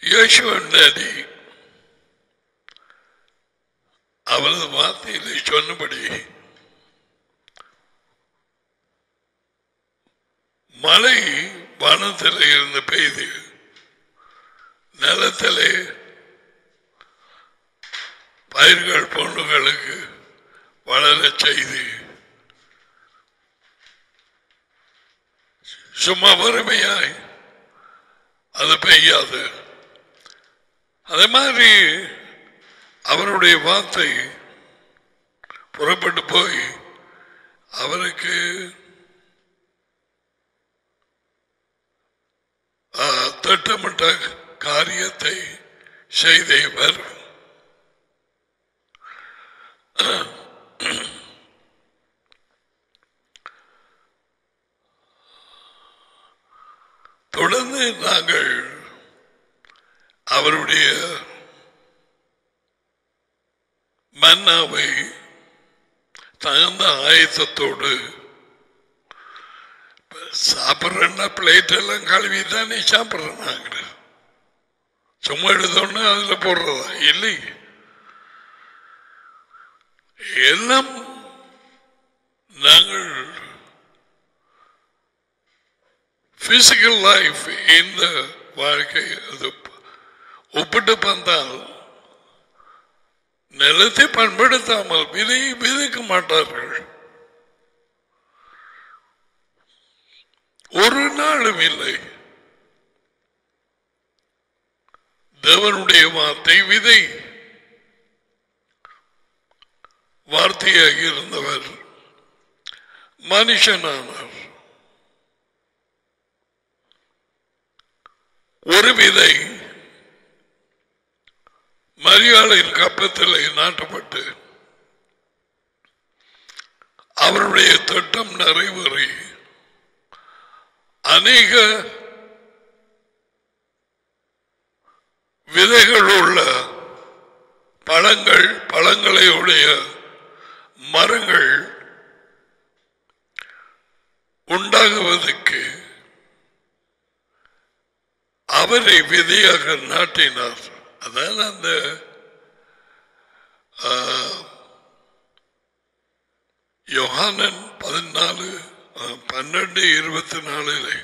யேசுவன் daddy அவரது வார்த்தையிலே சொன்னபடி மழை வானத்திலே இருந்து பெய்து நிலத்திலே பயிர்கள் பொண்ணுகளுக்கு வளரச் செய்து சும்மா வறுமையாய் அது பெய்யாது அதே மாதிரி அவருடைய வார்த்தை புறப்பட்டு போய் அவருக்கு ஆ, திட்டமிட்ட காரியத்தை செய்தே வரும் தொடர்ந்து நாங்கள் அவருடைய மன்னாவை தகுந்த ஆயத்தத்தோடு சாப்பிட்றேன்னா பிளேட் எல்லாம் கழுவி தானே சாப்பிட்றேன் நாங்கள் சும்மா எடுத்தோன்னா அதுல போடுறதா இல்லை எல்லாம் நாங்கள் பிசிக்கல் லைஃப் இந்த வாழ்க்கை அது ஒப்பிட்டு பார்த்தால் நிலத்தை பண்படுத்தாமல் விதை விதைக்க மாட்டார்கள் ஒரு நாளும் இல்லை தேவனுடைய வார்த்தை விதை வார்த்தையாக இருந்தவர் மனுஷனானார் ஒரு விதை மரியாதையின் கப்பத்தில் நாட்டப்பட்டு அவருடைய திட்டம் நிறைவேறி அநேக விதைகள் உள்ள பழங்கள் பழங்களை உடைய மரங்கள் உண்டாகுவதற்கு அவரை விதையாக நாட்டினார் அதான் அந்த ஆ, யோகானன் பதினாலு ஆ, பன்னெண்டு இருபத்தி நாலில்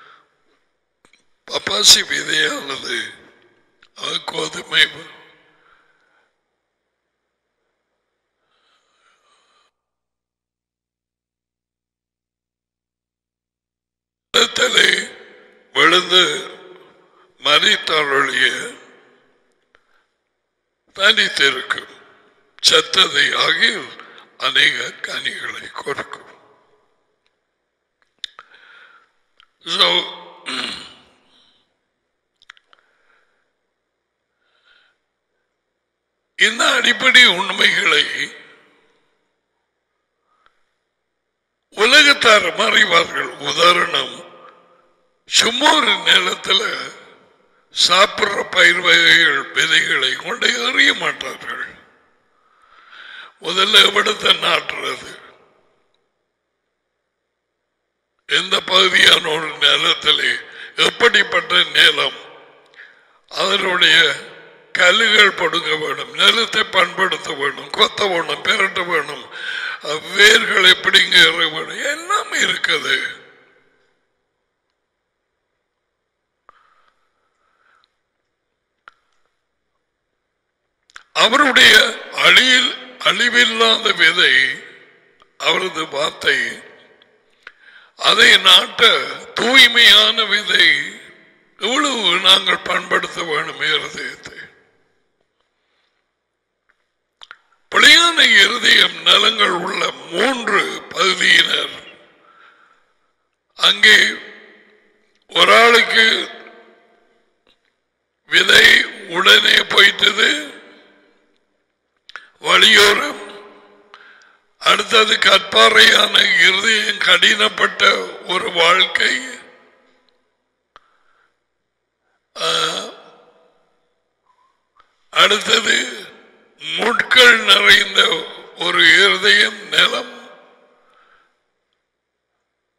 பப்பாசி விதையானது அது கோதுமை நிலத்திலே விழுந்து மறித்தாளுடைய தனித்திருக்கும் செத்ததை ஆகிய அநேக கனிகளை கொடுக்கும் So, இந்த அடிப்படை உண்மைகளை உலகத்தார் மறைவார்கள் உதாரணம் சும்மா ஒரு நிலத்துல சாப்பிடுற பயிர் வகைகள் விதைகளை கொண்டு எறிய மாட்டார்கள் முதல்ல எவிடத்தை நாட்டுறது எந்த பகுதியான ஒரு நிலத்திலே எப்படிப்பட்ட நிலம் அதனுடைய கல்லுகள் படுக்க வேணும் நிலத்தை பண்படுத்த வேணும் கொத்த வேணும் பெரட்ட வேணும் அஹ் வேர்கள் எப்படிங்க ஏற வேணும் எல்லாம் இருக்குது அவருடைய அழியில் அழிவில்லாத விதை அவரது வார்த்தை அதை நாட்ட தூய்மையான விதை எவ்வளவு நாங்கள் பண்படுத்த வேணும் இருதயத்தை பிழையான இருதயம் நலங்கள் உள்ள மூன்று பகுதியினர் அங்கே ஒரு ஆளுக்கு விதை உடனே போயிட்டது வழியோரம் அடுத்தது கற்பாறையான இருதயம் கடினப்பட்ட ஒரு வாழ்க்கை ஆ, அடுத்தது முட்கள் நிறைந்த ஒரு இருதயம் நிலம்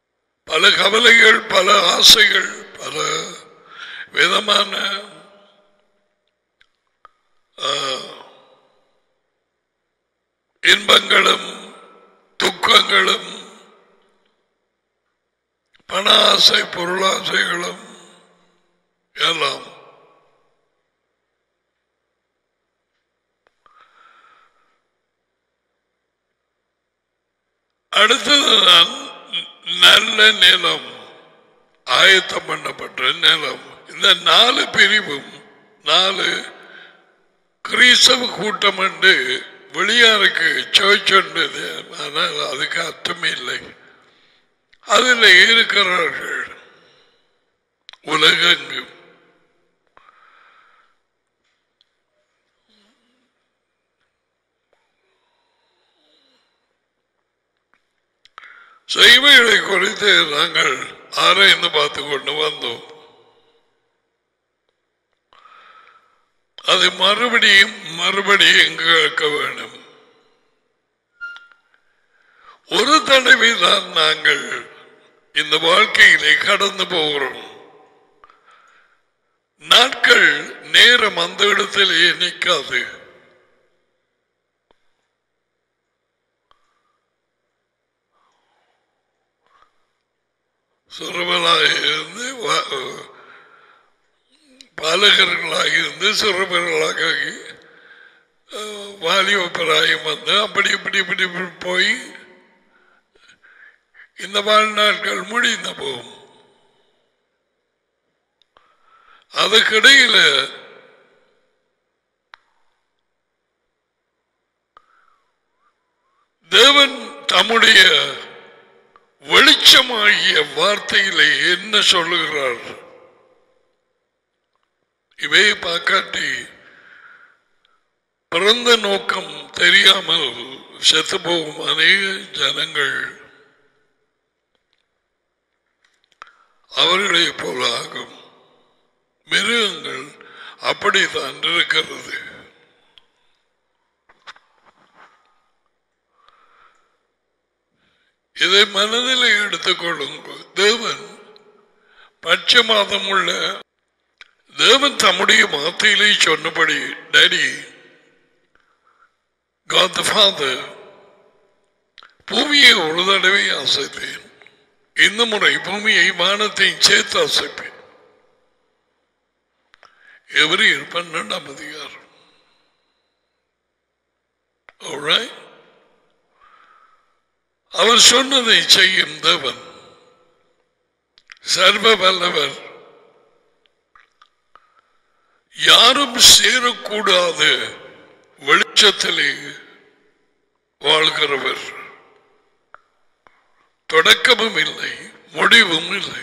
பல கவலைகள் பல ஆசைகள் பல விதமான ஆஹ், இன்பங்களும் துக்கங்களும் பண ஆசை பொருளாசைகளும் எல்லாம் அடுத்தது நான் நல்ல நிலம் ஆயத்தம் பண்ணப்பட்ட நிலம் இந்த நாலு பிரிவும் நாலு கிறிஸ்தவ கூட்டம் என்று வெளியாருக்கு சர்ச் உண்டு ஆனால் அதுக்கு அர்த்தமே இல்லை அதில் இருக்கிறார்கள் உலகெங்கும் செய்திகளை குறித்து நாங்கள் ஆராய்ந்து பார்த்து கொண்டு வந்தோம் அது மறுபடியும் மறுபடியும் கேட்க வேண்டும் ஒரு தடவை தான் நாங்கள் இந்த வாழ்க்கையிலே கடந்து போகிறோம் நாட்கள் நேரம் அந்த இடத்திலேயே நிற்காது சிறுவனாக இருந்து வா- பாலகர்களாக இருந்து சிறுவர்களாக ஆகி, அஹ், வாலிபராயும் வந்து அப்படி இப்படி இப்படி இப்படி போய் இந்த வாழ்நாட்கள் முடிந்த போகும் அதுக்கிடையில தேவன் தம்முடைய வெளிச்சமாகிய வார்த்தையிலே என்ன சொல்லுகிறார் இவை பார்க்காட்டி பிறந்த நோக்கம் தெரியாமல் செத்து போகும் அநேக ஜனங்கள் அவர்களைப் போல ஆகும் மிருகங்கள் அப்படித்தான் இருக்கிறது இதை மனதில் எடுத்துக்கொள்ளுங்கள் தேவன் பட்ச மாதம் உள்ள தேவன் தம்முடைய வார்த்தையிலே சொன்னபடி டேடி God the Father பூமியை ஒரு தடவை அசைத்தேன் இந்த முறை பூமியை வானத்தையும் சேர்த்து அசைப்பேன் எவரையும் பன்னெண்டாம் அதிகாரம் Alright? அவர் சொன்னதை செய்யும் தேவன் சர்வ வல்லவர் யாரும் சேரக்கூடாத வெளிச்சத்திலே வாழ்கிறவர் தொடக்கமும் இல்லை முடிவும் இல்லை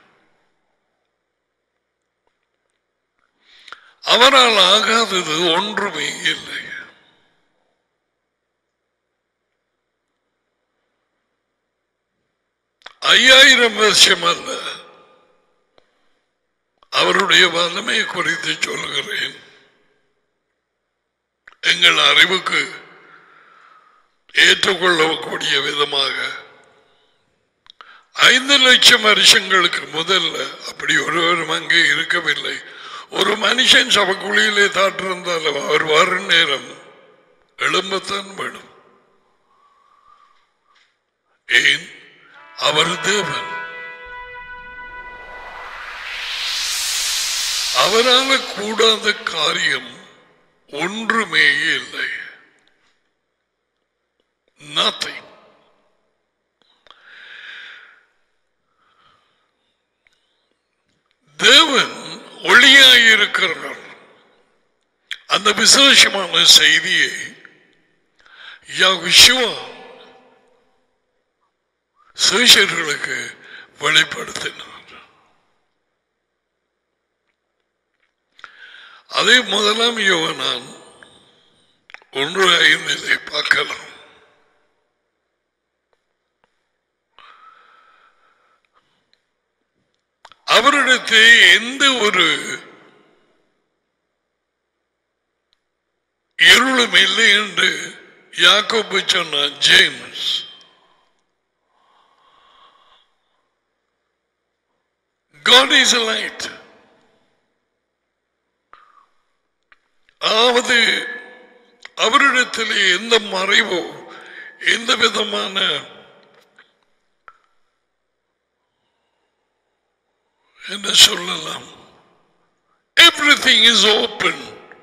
அவரால் ஆகாதது ஒன்றுமே இல்லை ஐயாயிரம் வருஷம் அல்ல அவருடைய வல்லமை குறித்து சொல்கிறேன் எங்கள் அறிவுக்கு ஏற்றுக்கொள்ளக்கூடிய விதமாக ஐந்து லட்சம் வருஷங்களுக்கு முதல்ல அப்படி ஒருவரும் அங்கே இருக்கவில்லை ஒரு மனுஷன் சபக்குழியிலே தாட்டிருந்தாலும் அவர் வரும் நேரம் எழும்பத்தான் வேணும் ஏன் அவர் தேவன் அவரால கூடாத காரியம் ஒன்றுமே இல்லை nothing தேவன் ஒளியாயிருக்கிறார் அந்த விசேஷமான செய்தியை யாகுஷுவா சேஷர்களுக்கு வெளிப்படுத்தினார் அதே முதலாம் யோவனான் ஒன்று ஐந்திலே பார்க்கலாம் அவரிடத்தே எந்த ஒரு இருளும் இல்லை என்று யாக்கோபு சொன்னான் James God is a light. அதாவது அவரிடத்தில் எந்த மறைவோ எந்த விதமான என்ன சொல்லலாம் எவ்ரிதிங் இஸ் ஓப்பன்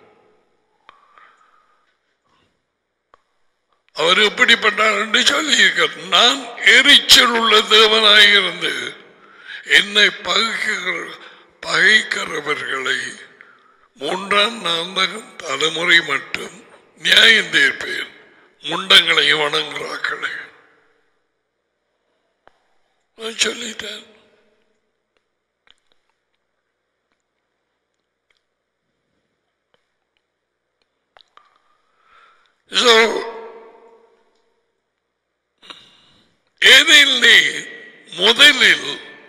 அவர் எப்படிப்பட்டார் என்று சொல்லியிருக்கார் நான் எரிச்சல் உள்ள தேவனாயிருந்து என்னை பகைக்கிற பகைக்கிறவர்களை மூன்றாம் நாந்தகம் தலைமுறை மட்டும் நியாயம் தீர்ப்பேன் முண்டங்களை வணங்குறாக்களை நான் சொல்லிட்டேன் So, ஏனெனிலே முதலில்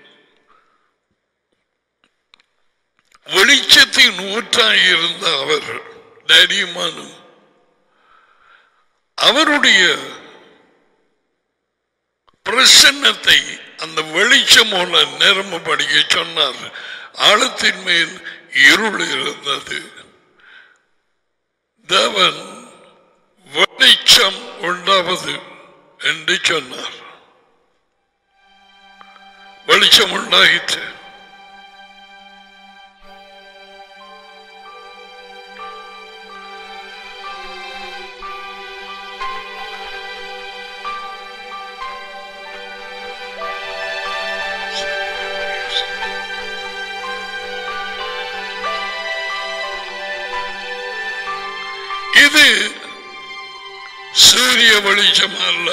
வெளிச்சத்தின் ஊற்றாயிருந்த அவர் தைரியமானும் அவருடைய பிரசன்னத்தை அந்த வெளிச்சம் மூல நிரம்ப படிக்க சொன்னார் ஆழத்தின் மேல் இருள் இருந்தது தேவன் வெளிச்சம் உண்டாவது என்று சொன்னார் வெளிச்சம் உண்டாயிற்று இது சூரிய வெளிச்சம் அல்ல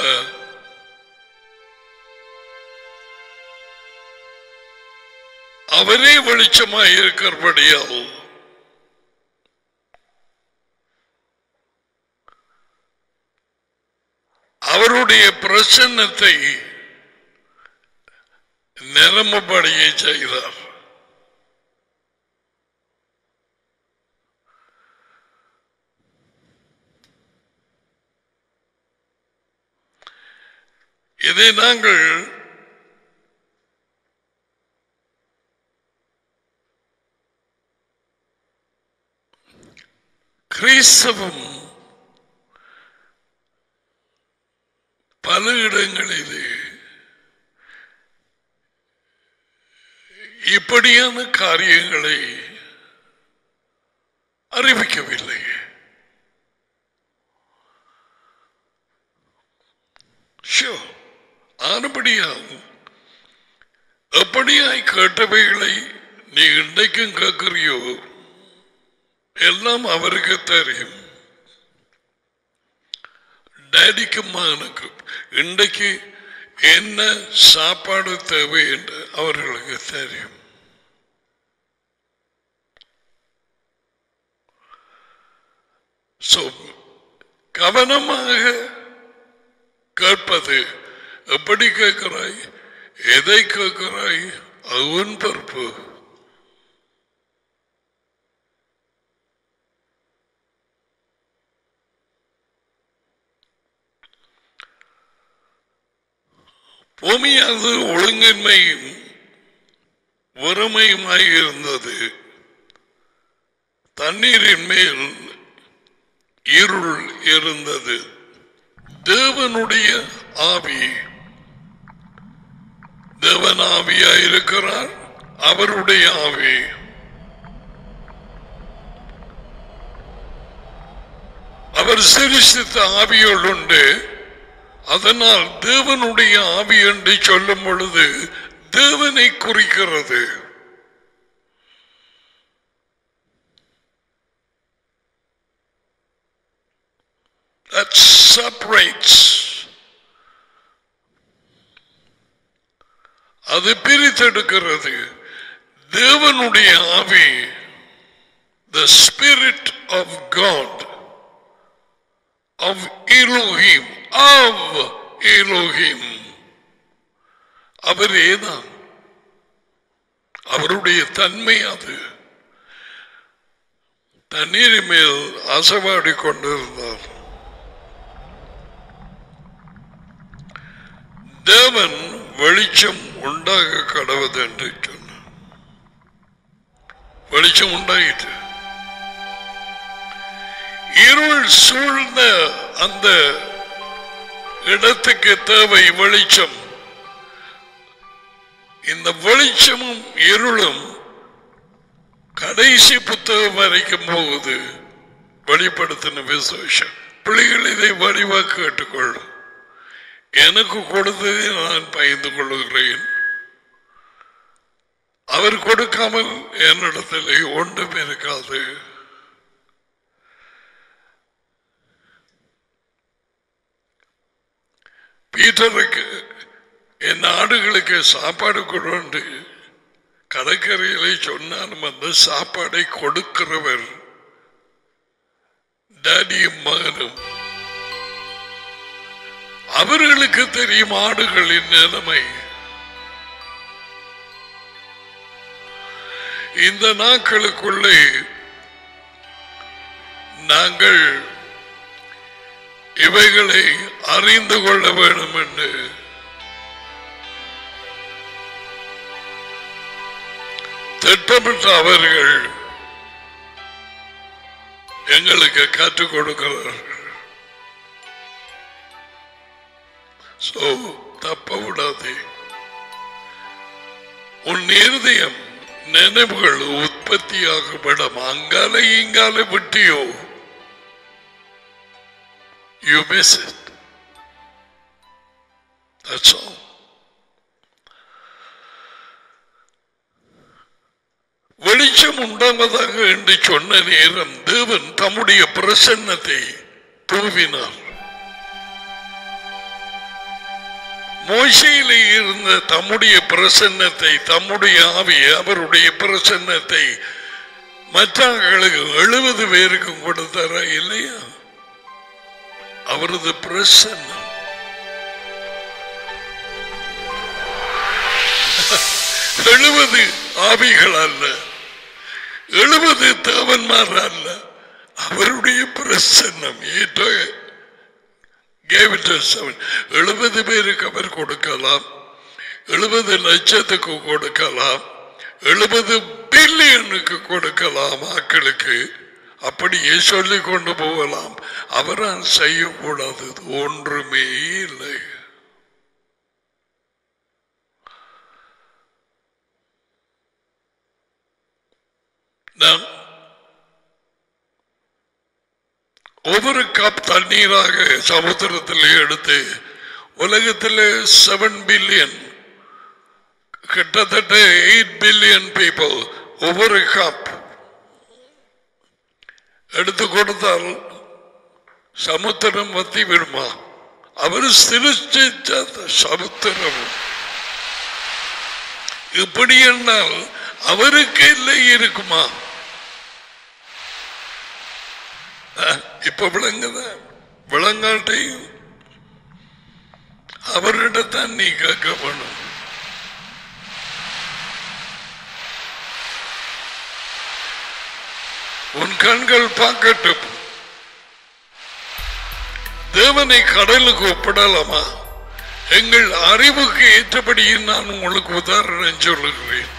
அவரே வெளிச்சமாய் இருக்கிறபடியால் அவருடைய பிரசன்னத்தை நிரம்படியை செய்தார் இதை நாங்கள் கிறிஸ்தவம் பல இடங்களிலே இப்படியான காரியங்களை அறிவிக்கவில்லை ஷோ ஆனபடியாகும் எப்படியாய் கேட்டவைகளை நீ இன்றைக்கும் கேட்கிறியோ எல்லாம் அவருக்கு தெரியும் டேடிக்கும் மகனுக்கும் இன்றைக்கு என்ன சாப்பாடு தேவை என்று அவர்களுக்கு தெரியும் So, கவனமாக கேட்பது எப்படி கேட்கிறாய் எதை கேட்கிறாய் அவன் பொறுப்பு பூமியானது ஒழுங்கின்மையும் வறுமையுமாய் இருந்தது தண்ணீரின் மேல் இருள் இருந்தது தேவனுடைய ஆவி தேவன் ஆவியா இருக்கிறார் அவருடைய ஆவி அவர் சிரிசித்த ஆவியோடு உண்டு அதனால் தேவனுடைய ஆவி என்று சொல்லும் பொழுது தேவனை குறிக்கிறது that separates அது பிரித்தெடுக்கிறது தேவனுடைய ஆவி the spirit of God of Elohim of Elohim அவரே தான் அவருடைய தன்மை அது தண்ணீர் மேல் அசைவாடி கொண்டிருந்தார் தேவன் வெளிச்சம் உண்டாக கடவுது என்று சொன்னார் வெளிச்சம் உண்டாயிற்று இருள் சூழ்ந்த அந்த இடத்துக்கு தேவை வெளிச்சம் இந்த வெளிச்சமும் இருளும் கடைசி புத்தகம் வரைக்கும் போகுது வெளிப்படுத்தின விசேஷம் பிள்ளைகள் இதை வடிவாக கேட்டுக்கொள்ளும் எனக்கு கொடுத்ததை நான் பயந்து கொள்ளுகிறேன் அவர் கொடுக்காமல் என்னிடத்தில் ஒன்றும் இருக்காது பீட்டருக்கு என் ஆடுகளுக்கு சாப்பாடு கொண்டு கடற்கரையிலே சொன்னாலும் அந்த சாப்பாடை கொடுக்கிறவர் டேடியும் மகனும் அவர்களுக்கு தெரியும் ஆடுகளின் நிலைமை இந்த நாட்களுக்குள்ளே நாங்கள் இவைகளை அறிந்து கொள்ள வேண்டும் என்று திட்டமிட்ட அவர்கள் எங்களுக்கு கற்றுக் கொடுக்கிறார்கள் சோ தப்ப விடாதே உன் இருதயம் நினைவுகள் உற்பத்தியாகும் இடம் அங்காலே இங்காலே விட்டியோ you miss it That's all. வெளிச்சம் உண்டாவதாக என்று சொன்ன நேரம் தேவன் தம்முடைய பிரசன்னத்தை தூவினார் மோசையிலே இருந்த தம்முடைய பிரசன்னத்தை தம்முடைய ஆவியை அவருடைய பிரசன்னத்தை மற்றவர்களுக்கு எழுபது பேருக்கும் கொடுத்தாரா இல்லையா அவரது பிரசன்னம் எழுபது ஆவிகள் அல்ல எழுபது தேவன்மார் அல்ல அவருடைய பிரசன்னம் ஏற்றோ எழுபது பேருக்கு அவர் கொடுக்கலாம் எழுபது லட்சத்துக்கு கொடுக்கலாம் எழுபது பில்லியனுக்கு கொடுக்கலாம் மக்களுக்கு அப்படியே சொல்லிக் கொண்டு போகலாம் அவரால் செய்யக்கூடாதது ஒன்றுமே இல்லை நாம் ஒவ்வொரு கப் தண்ணீராக சமுத்திரத்தில் எடுத்து உலகத்தில் செவன் பில்லியன் கிட்டத்தட்ட எயிட் பில்லியன் பீப்புள் ஒவ்வொரு கப் எடுத்து கொடுத்தால் சமுத்திரம் வத்தி விடுமா அவர் சிருஷ்டித்த சமுத்திரம் இப்படி என்றால் அவருக்கு இல்லை இருக்குமா அஹ், இப்ப விளங்குத விளங்காட்டையும் அவரிடத்தான் நீ கேட்க வேணும் உன் கண்கள் பார்க்கட்டும் தேவனை கடலுக்கு ஒப்பிடலாமா எங்கள் அறிவுக்கு ஏற்றபடி நான் உங்களுக்கு உதாரணம் சொல்லுகிறேன்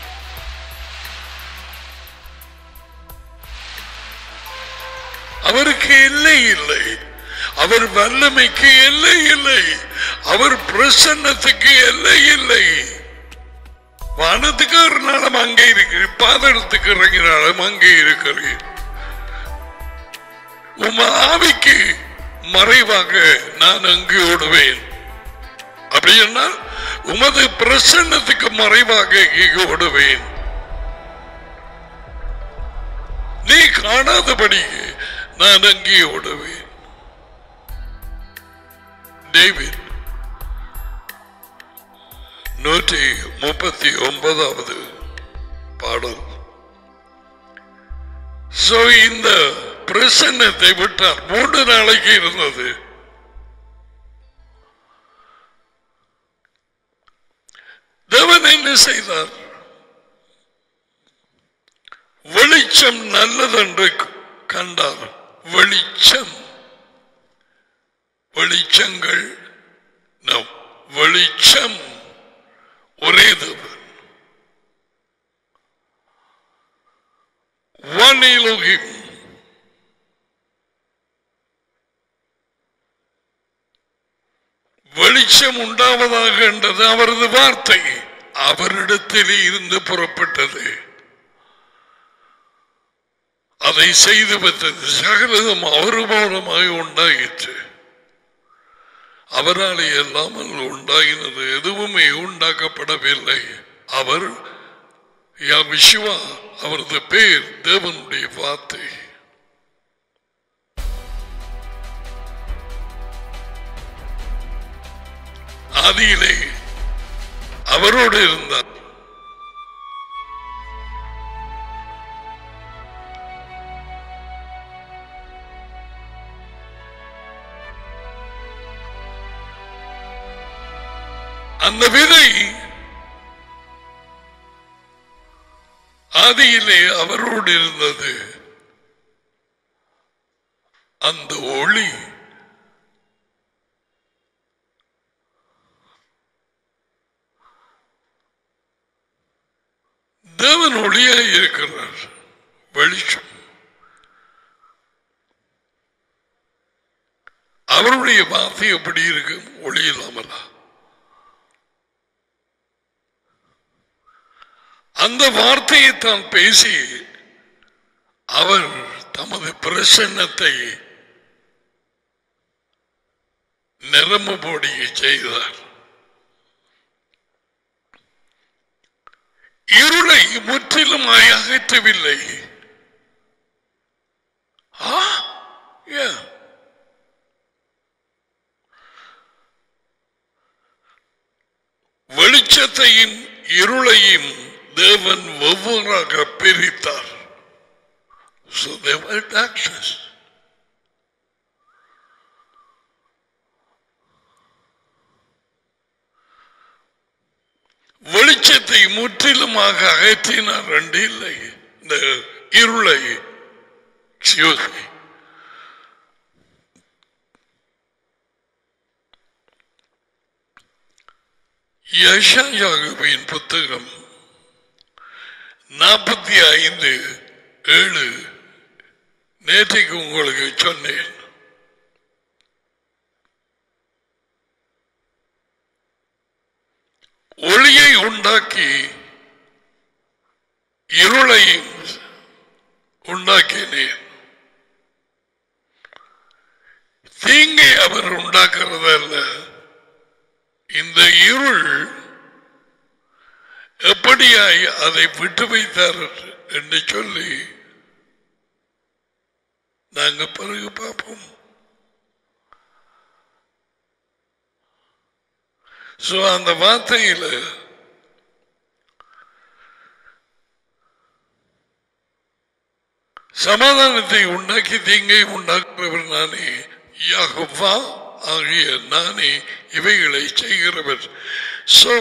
அவருக்கு எல்லை இல்லை அவர் வல்லமைக்கு எல்லை இல்லை அவர் பிரசன்னத்துக்கு எல்லை இல்லை வானத்துக்கு ஒரு நாளும் அங்கே இருக்கிறேன் பாதளத்துக்கு இறங்கினாலும் அங்கே இருக்கிறேன் உம் ஆவிக்கு மறைவாக நான் அங்கு ஓடுவேன் அப்படி என்றால் உமது பிரசன்னத்துக்கு மறைவாக இங்கு ஓடுவேன் நீ காணாதபடி நான் அங்கே ஓடுவேன் டேவிட் நூற்றி முப்பத்தி ஒன்பதாவது பாடல் சோ இந்த பிரசன்னத்தை விட்டார் மூன்று நாளைக்கு இருந்தது தேவன் என்ன செய்தார் வெளிச்சம் நல்லதென்று கண்டார் வெளிச்சம் வெளிச்சங்கள் no, வெளிச்சம் ஒரே தேவன் One Elohim. வெளிச்சம் உண்டாவதாக என்றது அவரது வார்த்தை அவரிடத்திலே இருந்து புறப்பட்டது அதை செய்து பெற்றது சகலதும் அவர் மூலமாக உண்டாயிற்று அவராலே எல்லாமல் உண்டாகினது எதுவுமே உண்டாக்கப்படவில்லை அவர் யா விஸ்வா அவரது பேர் தேவனுடைய வார்த்தை ஆதியிலே அவரோடு இருந்தார் அந்த விதை ஆதியிலே அவரோடு இருந்தது அந்த ஒளி தேவன் ஒளியாய் இருக்கிறார் வெளிச்சம் அவருடைய வார்த்தை எப்படி இருக்கு ஒளி இல்லாமலா அந்த வார்த்தையை தான் பேசி அவர் தமது பிரசன்னத்தை நிரம்புபடி செய்தார் இருளை முற்றிலுமாய் அகற்றவில்லை ஆ? ஏன்? வெளிச்சத்தையும் இருளையும் தேவன் ஒவ்வொன்றாக பிரித்தார் So they were darkness. வெளிச்சத்தை முற்றிலுமாக அகற்றினார் ரெண்டு இல்லை இந்த இருளை Excuse me. யஷாயாகுவின் புத்தகம் நாற்பத்தி ஐந்து ஏழு நேற்றைக்கு உங்களுக்கு சொன்னேன் ஒளியை உண்டாக்கி இருளையும் உண்டாக்கினேன் தீங்கை அவர் உண்டாக்குறதல்ல இந்த இருள் எப்படியாய் அதை விட்டு வைத்தார் என்று சொல்லி நாங்க பிறகு பார்ப்போம் சோ அந்த வார்த்தையில சமாதானத்தை உண்டாக்கி தீங்கை உண்டாக்குபவர் நானே யாகவா ஆகிய நானே இவைகளை செய்கிறவர் சோ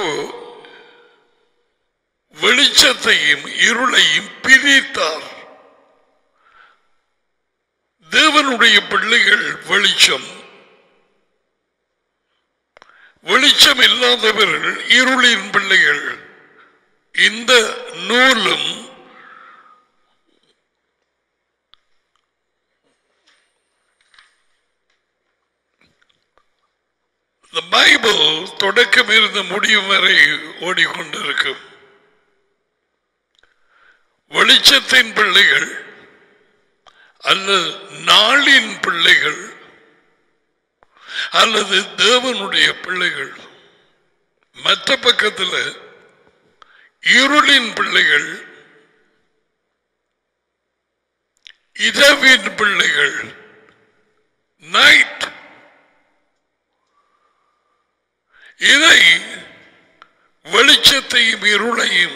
வெளிச்சத்தையும் இருளையும் பிரித்தார் தேவனுடைய பிள்ளைகள் வெளிச்சம் வெளிச்சம் இல்லாதவர்கள் இருளின் பிள்ளைகள் இந்த நூலும் The பைபிள் தொடக்கம் இருந்து முடியும் வரை ஓடிக்கொண்டிருக்கும் வெளிச்சத்தின் பிள்ளைகள் அல்லது நாளின் பிள்ளைகள் அல்லது தேவனுடைய பிள்ளைகள் மற்ற பக்கத்தில் இருளின் பிள்ளைகள் இரவின் பிள்ளைகள் நைட் இதை வெளிச்சத்தையும் இருளையும்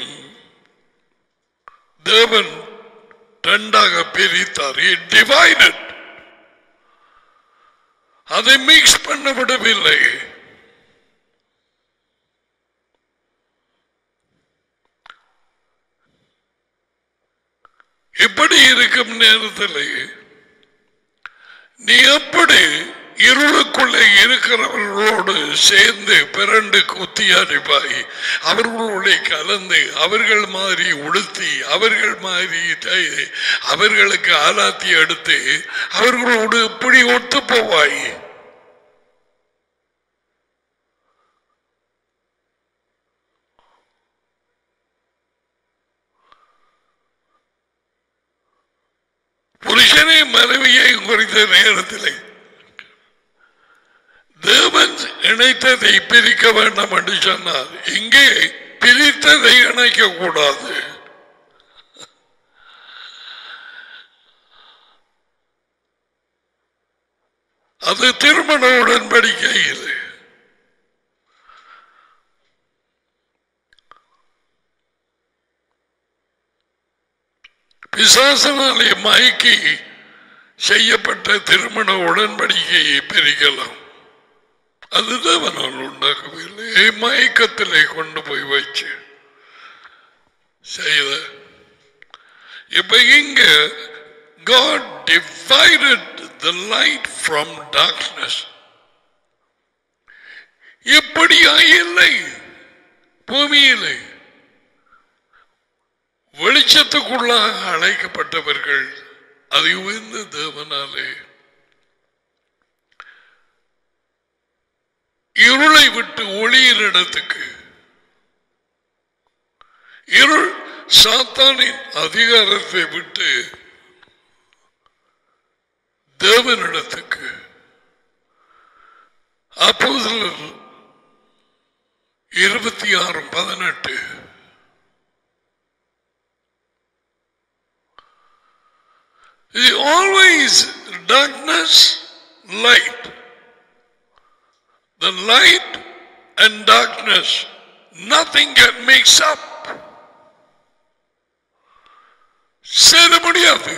தேவன் ரெண்டாக பிரித்தார் டிவைடட் அதை மிக்ஸ் பண்ண விடவில்லை இப்படி இருக்கும் நேரத்தில் நீ எப்படி இருளுக்குள்ளே இருக்கிறவர்களோடு சேர்ந்து பிறண்டு குத்தி அடிப்பாய் அவர்களுடைய கலந்து அவர்கள் மாதிரி உடுத்தி அவர்கள் மாதிரி தை- அவர்களுக்கு ஆலாத்தி எடுத்து அவர்களோடு எப்படி ஒத்து போவாய் மனைவியையும் குறித்த நேரத்தில் தேவன் இணைத்ததை பிரிக்க வேண்டாம் என்று சொன்னார் இங்கே பிரித்ததை இணைக்க கூடாது அது திருமண உடன்படிக்கை இது பிசாசனாலே மயக்கி செய்யப்பட்ட திருமண உடன்படிக்கையை பிரிக்கலாம் அது தேவனால் உண்டாக்கவில்லை மயக்கத்திலே கொண்டு போய் வச்சு செய்த இப்ப இங்க God divided the light from darkness. எப்படியா இல்லை பூமியிலே வெளிச்சத்துக்குள்ளாக அழைக்கப்பட்டவர்கள் அதை உயர்ந்த தேவனாலே இருளை விட்டு ஒளியின் இடத்துக்கு இருள் சாத்தானின் அதிகாரத்தை விட்டு தேவனிடத்துக்கு அப்போது இருபத்தி ஆறு பதினெட்டு is always darkness, light. The light and darkness, nothing can mix up. சேர முடியாது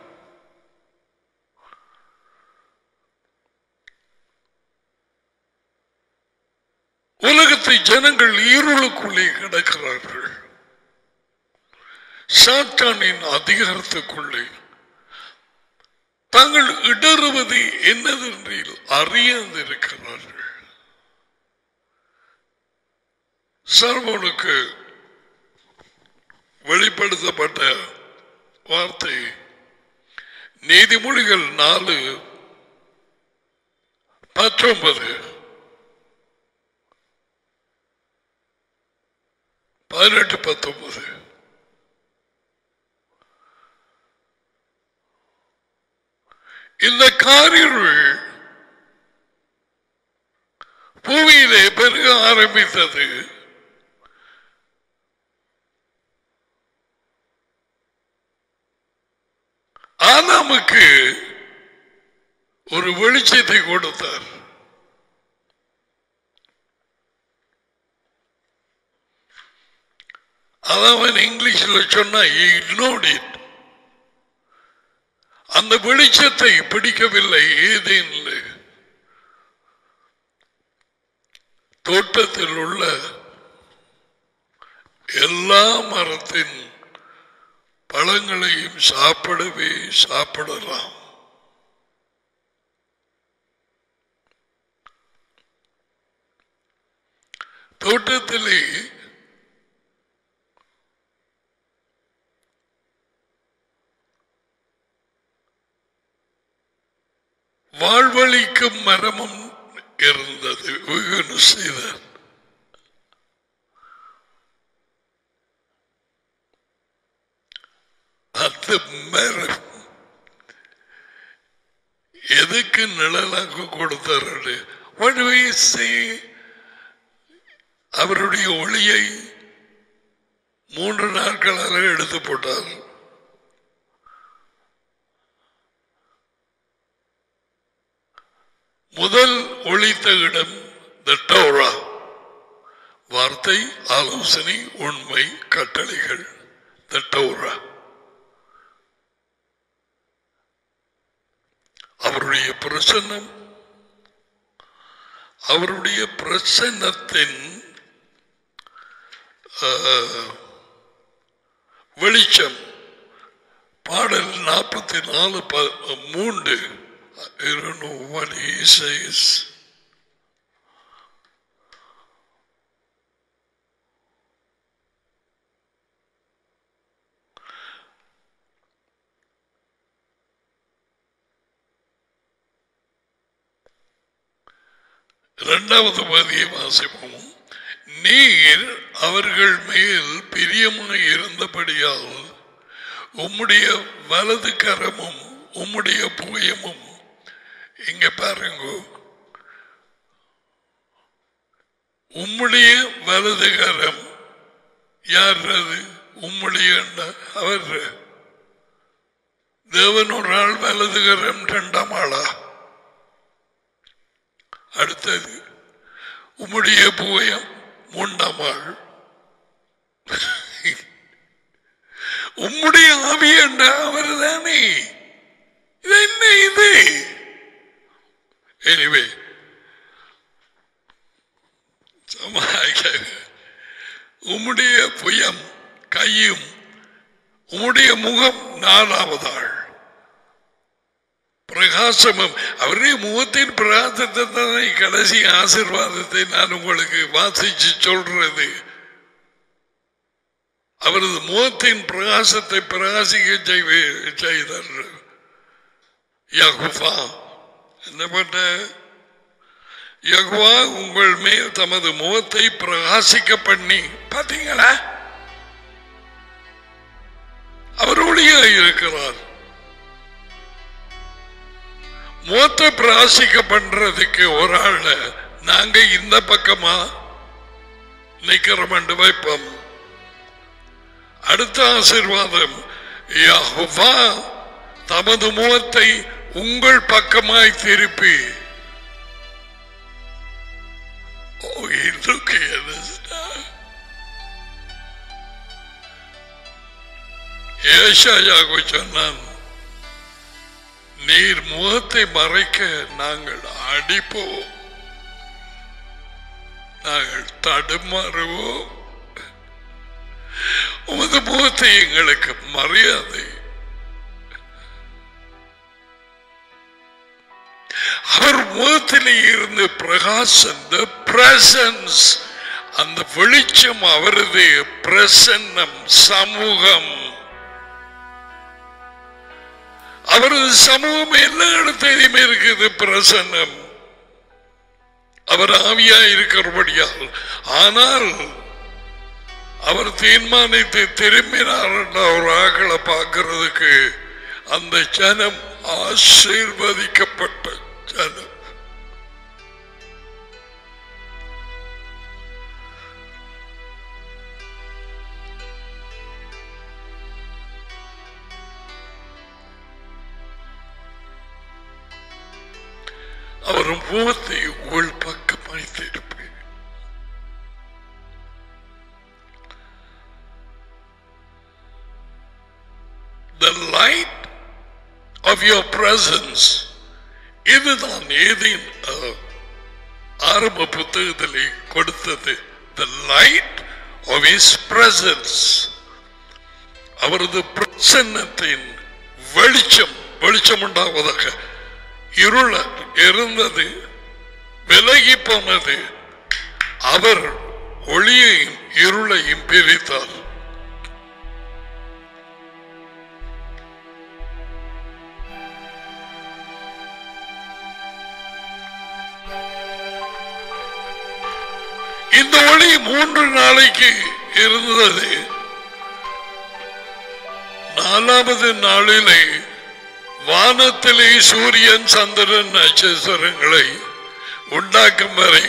உலகத்தை ஜனங்கள் இருளுக்குள்ளே கிடக்கிறார்கள் சாத்தானின் அதிகாரத்துக்குள்ளே தாங்கள் இடறுவது என்னதென்று அறியாதிருக்கிறார்கள் சர்வனுக்கு வெளிப்படுத்தப்பட்ட வார்த்தை நீதிமொழிகள் நாலு பத்தொன்பது பதினெட்டு பத்தொன்பது இந்த காரிருள் பூமியிலே பெருக ஆரம்பித்தது ஆதாமுக்கு ஒரு வெளிச்சத்தை கொடுத்தார் அதான் இங்கிலீஷ்ல சொன்னா இக்னோர்ட் இட் அந்த வெளிச்சத்தை பிடிக்கவில்லை ஏதேனில் தோட்டத்தில் உள்ள எல்லா மரத்தின் பழங்களையும் சாப்பிடவே சாப்பிடலாம் தோட்டத்திலே வாழ்வழிக்கும் மரமும் இருந்தது வெகுனு செய்தார் அந்த மரம் எதுக்கு நிழலாக கொடுத்தாரு What do we say? அவருடைய ஒளியை மூன்று நாட்களாக எடுத்து போட்டார் முதல் ஒளித்த இடம் த டோரா வார்த்தை ஆலோசனை உண்மை கட்டளைகள் த டோரா அவருடைய பிரசன்னம் அவருடைய பிரசன்னத்தின் ஆஹ், வெளிச்சம் பாடல் நாற்பத்தி நாலு ப- மூன்று I don't know what he says. இரண்டாவது பகுதியை வாசிப்போம் நீர் அவர்கள் மேல் பிரியமாய் இருந்தபடியால் உம்முடைய வலது கரமும் உம்முடைய புயமும் இங்க பாருங்க உம்முடைய வலதுகரம் யார் அது உம்முடைய அவர் தேவன் ஒரு ஆள் வலதுகரம் இரண்டாம் ஆளா அடுத்தது உம்முடைய புயம் மூன்றாம் ஆள் உம்முடைய ஆவி என்ற அவர் தானே இது என்ன இது எனிவே உம்முடைய புயம் கையும் உம்முடைய முகம் நாலாவதாள் பிரகாசமும் அவருடைய முகத்தின் பிரகாசத்தை தானே கடைசி ஆசிர்வாதத்தை நான் உங்களுக்கு வாசிச்சு சொல்றது அவரது முகத்தின் பிரகாசத்தை பிரகாசிக்க செய்வே- செய்தார் யகுவா என்ன பண்ண யகுவா உங்கள் மேல் தமது முகத்தை பிரகாசிக்க பண்ணி பாத்தீங்களா அவர் ஒளியா இருக்கிறார் முகத்தை பிரகாசிக்க பண்றதுக்கு ஒரு ஆள் நாங்க இந்த பக்கமா நிக்கிறோம் வைப்போம் அடுத்த ஆசீர்வாதம் யெகோவா தமது முகத்தை உங்கள் பக்கமாய் திருப்பி Oh, he looking at us now. ஏசாயாகு சொன்னான் நீர் முகத்தை மறைக்க நாங்கள் அடிப்போம் நாங்கள் தடுமாறுவோம் உமது முகத்தை எங்களுக்கு மரியாதை அவர் முகத்திலே இருந்து பிரகாசம் the presence அந்த வெளிச்சம் அவரது பிரசன்னம் சமூகம் அவரது சமூகம் எல்லா இடத்திலுமே இருக்குது பிரசன்னம் அவர் ஆவியா இருக்கிறபடியால் ஆனால் அவர் தீர்மானித்து திரும்பினார் என்ற ஒரு ஆக்களை பார்க்கிறதுக்கு அந்த ஜனம் ஆசீர்வதிக்கப்பட்ட ஜனம் அவர் முகத்தை உள் பக்கமாய் திருப்பி the light of your presence இதுதான் ஏதின் அஹ், ஆரம்ப புத்தகத்திலே கொடுத்தது the light of his presence அவரது பிரசன்னத்தின் வெளிச்சம் வெளிச்சம் உண்டாவதாக இருள இருந்தது விலகி போனது அவர் ஒளியையும் இருளையும் பிரித்தார் இந்த ஒளி மூன்று நாளைக்கு இருந்தது நாலாவது நாளிலே வானத்திலே சூரியன் சந்திரன் நட்சத்திரங்களை உண்டாக்கும் வரை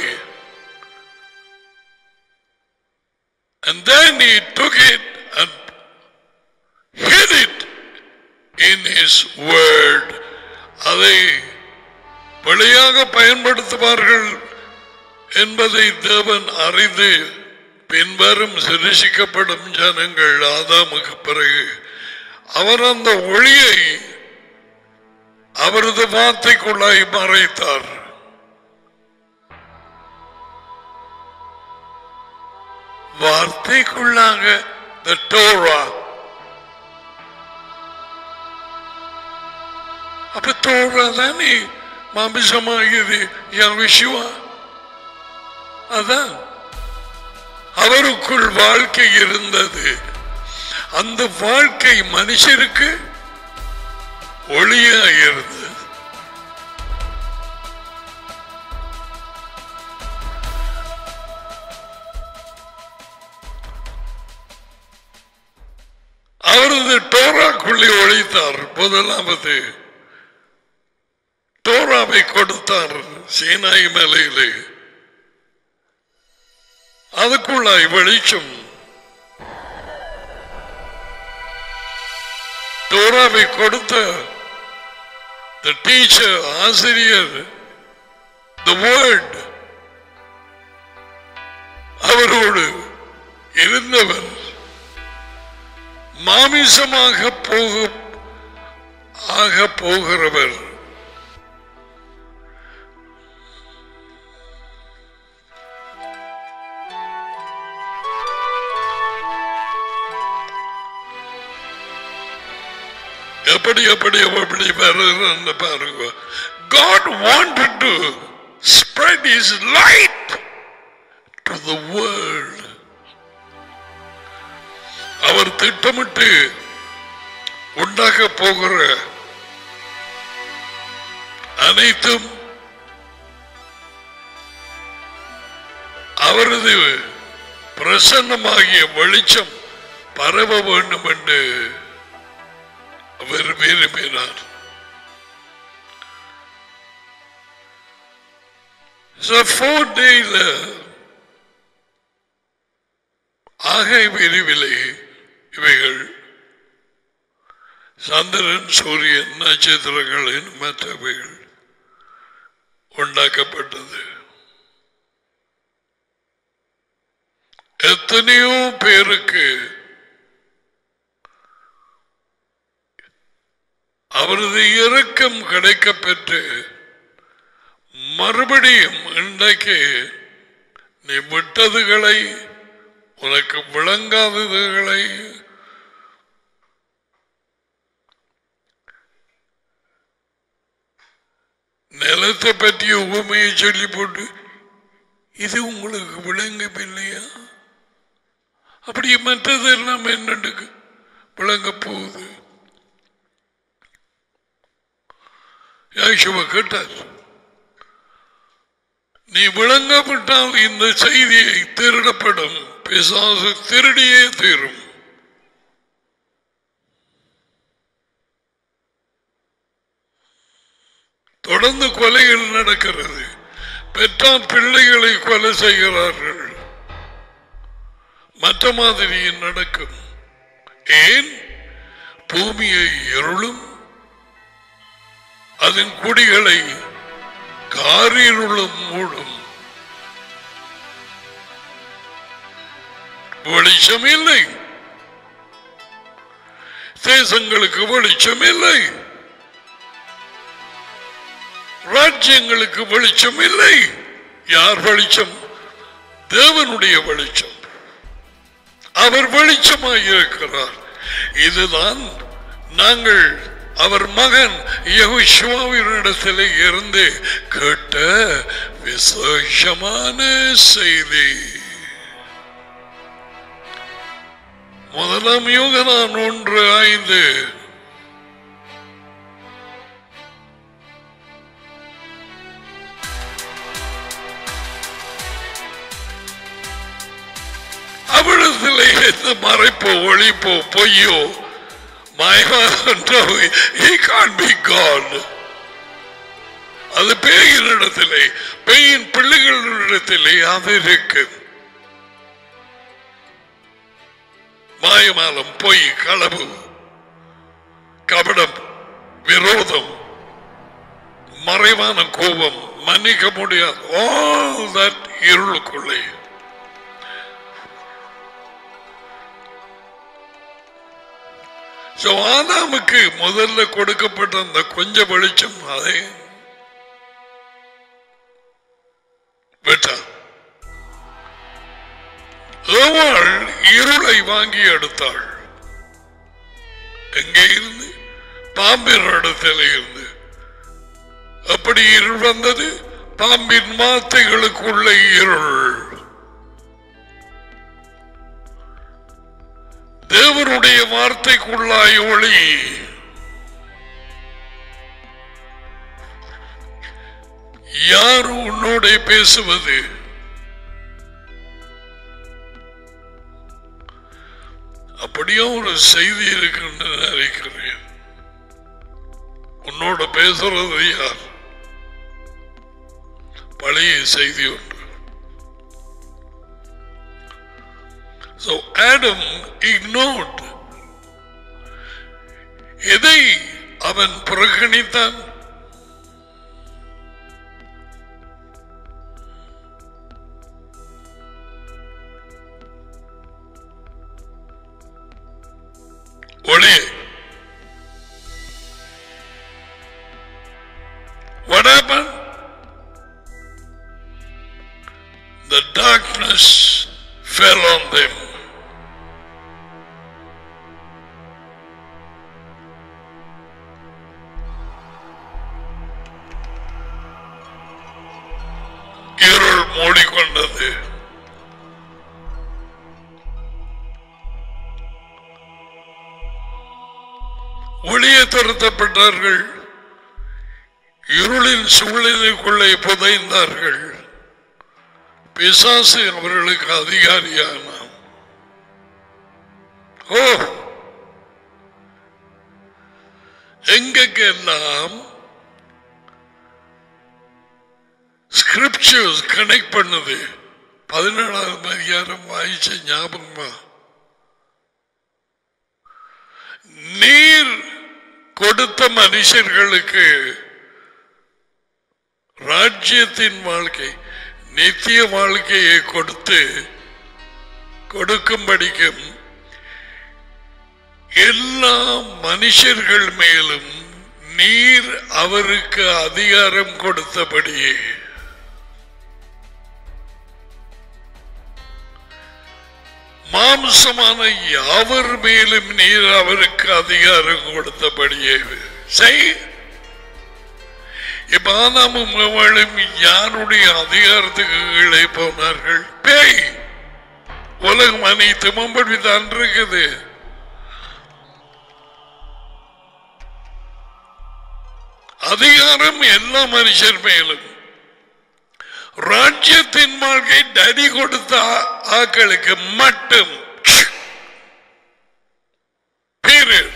And then he took it and hid it in his word. அதை வெளியாக பயன்படுத்துவார்கள் என்பதை தேவன் அறிந்து பின்வரும் சிருஷிக்கப்படும் ஜனங்கள் ஆதாமுக்கு பிறகு அவர் அந்த ஒளியை அவரது வார்த்தைக்குள்ளாய் மறைத்தார் வார்த்தைக்குள்ளாக the Torah அப்ப தோறா தானே மாமிசமாகியது யவிஷுவா அதான் அவருக்குள் வாழ்க்கை இருந்தது அந்த வாழ்க்கை மனுஷருக்கு ஒளியா இருந்தது அவரது டோராக்குள்ளே ஒழித்தார் முதலாவது தோராவை கொடுத்தார் சீனாய் மலையிலே அதுக்குள்ளாய் வெளிச்சம் தோராவை கொடுத்த the teacher ஆசிரியர் the word அவரோடு இருந்தவர் மாமிசமாக போக ஆக போகிறவர் எப்படி எப்படி எப்படி வருகிறது பாருங்க God wanted to spread his light to the world அவர் திட்டமிட்டு உண்டாக போகிற அனைத்தும் அவரது பிரசன்னமாகிய வெளிச்சம் பரவ வேண்டும் என்று அவர் விரும்பினார் So four days ஆகை விரிவிலே இவைகள் சந்திரன் சூரியன் நட்சத்திரங்களின் மற்றவைகள் உண்டாக்கப்பட்டது எத்தனையோ பேருக்கு அவரது இரக்கம் கிடைக்கப் பெற்று மறுபடியும் இன்றைக்கு நீ விட்டதுகளை உனக்கு விளங்காததுகளை நிலத்தை பற்றிய உவமையை சொல்லி போட்டு இது உங்களுக்கு விளங்கவில்லையா அப்படி மற்றது எல்லாம் என்னண்டுக்கு விளங்க போகுது யாஷுவ கேட்டார் நீ விளங்கப்பட்டால் இந்த செய்தியை திருடப்படும் பிசாசு திருடியே தீரும் தொடர்ந்து கொலைகள் நடக்கிறது பெற்றார் பிள்ளைகளை கொலை செய்கிறார்கள் மற்ற மாதிரியும் நடக்கும் ஏன் பூமியை இருளும் அதன் குடிகளை காரிருளும் மூடும் வெளிச்சம் இல்லை தேசங்களுக்கு வெளிச்சம் இல்லை ராஜ்யங்களுக்கு வெளிச்சம் இல்லை யார் வெளிச்சம் தேவனுடைய வெளிச்சம் அவர் வெளிச்சமாய் இருக்கிறார் இதுதான் நாங்கள் அவர் மகன் யகுஷுவாவினிடத்தில் இருந்து கேட்ட விசேஷமான செய்தி முதலாம் யோகனான் ஒன்று ஐந்து அவிடத்திலே எந்த மறைப்போ ஒளிப்போ பொய்யோ மயமானோ he can't be God அது பேயின் இடத்திலே பேயின் பிள்ளைகளிடத்திலே அது இருக்கு மாயமாலம் பொய் களவு கபடம் விரோதம் மறைவான கோபம் மன்னிக்க முடியாது all that இருளுக்குள்ளே So, ஆதாமுக்கு முதல்ல கொடுக்கப்பட்ட அந்த கொஞ்ச வெளிச்சம் அதை விட்டான் ஏவாள் இருளை வாங்கி எடுத்தாள் எங்கே இருந்து பாம்பின் இடத்துல இருந்து அப்படி இருள் வந்தது பாம்பின் வார்த்தைகளுக்குள்ள இருள் தேவனுடைய வார்த்தைக்குள்ளாய் ஒளி யார் உன்னோட பேசுவது அப்படியே ஒரு செய்தி இருக்குன்னு நினைக்கிறேன் உன்னோட பேசுறது யார் பழைய செய்தி ஒன்று So Adam ignored எதை அவன் புறக்கணித்தான் ஒளி What happened? The darkness fell on them. இருள் மூடிக்கொண்டது ஒளிய துரத்தப்பட்டார்கள் இருளின் சூழ்நிலைக்குள்ளே புதைந்தார்கள் பிசாசு அவர்களுக்கு அதிகாரியானான் ஓ எங்கெல்லாம் ஸ்கிரிப்சர்ஸ் கனெக்ட் பண்ணுது பதினேழாவது அதிகாரம் வாய்ச்ச ஞாபகமா நீர் கொடுத்த மனுஷர்களுக்கு ராஜ்யத்தின் வாழ்க்கை நித்திய வாழ்க்கையை கொடுத்து கொடுக்கும்படிக்கும் எல்லா மனுஷர்கள் மேலும் நீர் அவருக்கு அதிகாரம் கொடுத்தபடியே மாம்சமான யாவர் மேலும் நீர் அவருக்கு அதிகாரம் கொடுத்தபடியே செய் இப்ப ஆதாமும் அவளும் யாருடைய அதிகாரத்துக்கு கீழே போனார்கள் பேய் உலகம் அனைத்தும் அப்படித்தான் இருக்குது அதிகாரம் எல்லா மனுஷர் மேலும் ராஜ்யத்தின் வாழ்க்கை டடி கொடுத்த ஆ- ஆக்களுக்கு மட்டும் Period.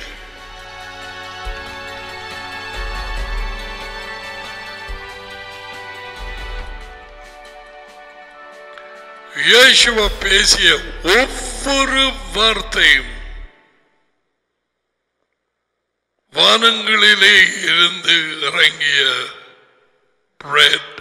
இயேசுவ பேசிய ஒவ்வொரு வார்த்தையும் வானங்களிலே இருந்து இறங்கிய bread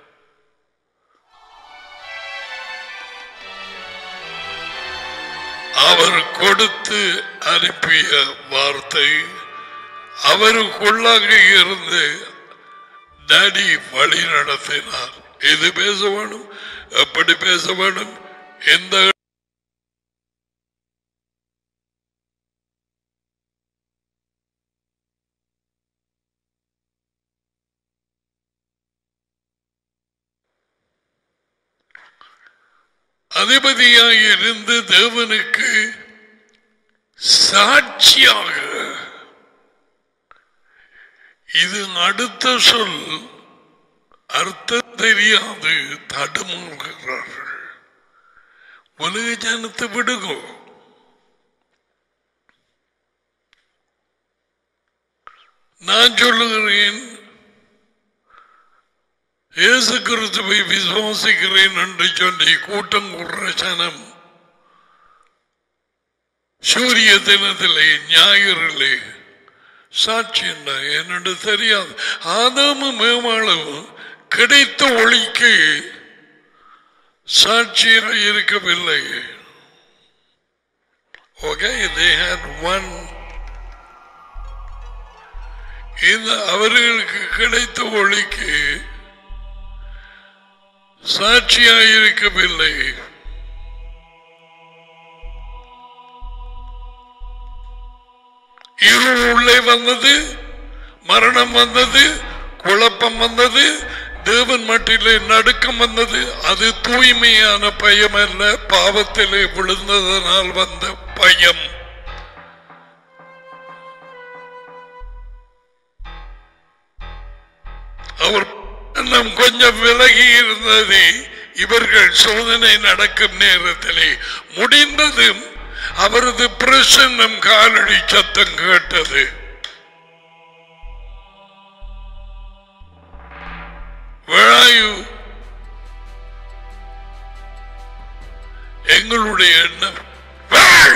அவர் கொடுத்து அனுப்பிய வார்த்தை அவருக்குள்ளாக இருந்து டாடி வழி நடத்தினார் எது பேச வேணும் எப்படி பேச வேணும் எந்த அதிபதியாக இருந்து தேவனுக்கு சாட்சியாக இது அடுத்த சொல் அர்த்தம் தெரியாது தடுமாறுகிறார்கள் உலக ஜனத்தை விடுங்கோ நான் சொல்லுகிறேன் இயேசு கிறிஸ்துவை விசுவாசிக்கிறேன் என்று சொல்லி கூட்டம் கூடுற ஜனம் சூரிய தினத்திலே ஞாயிறிலே சாட்சி என்ன என்னென்று தெரியாது ஆதாமும் மேமாளும் கிடைத்த ஒளிக்கு சாட்சியாக இருக்கவில்லை ஓகே they had one இந்த அவர்களுக்கு கிடைத்த ஒளிக்கு சாட்சியாக இருக்கவில்லை இருள் உள்ளே வந்தது மரணம் வந்தது குழப்பம் வந்தது தேவன் மட்டிலே நடுக்கம் வந்தது அது தூய்மையான பயம் அல்ல பாவத்திலே விழுந்ததனால் வந்த பயம் அவர் நம் கொஞ்சம் விலகி இருந்தது இவர்கள் சோதனை நடக்கும் நேரத்திலே முடிந்ததும் அவரது பிரசன்னம் காலடி சத்தம் கேட்டது Where are you? எங்களுடைய எண்ணம் வாழ்!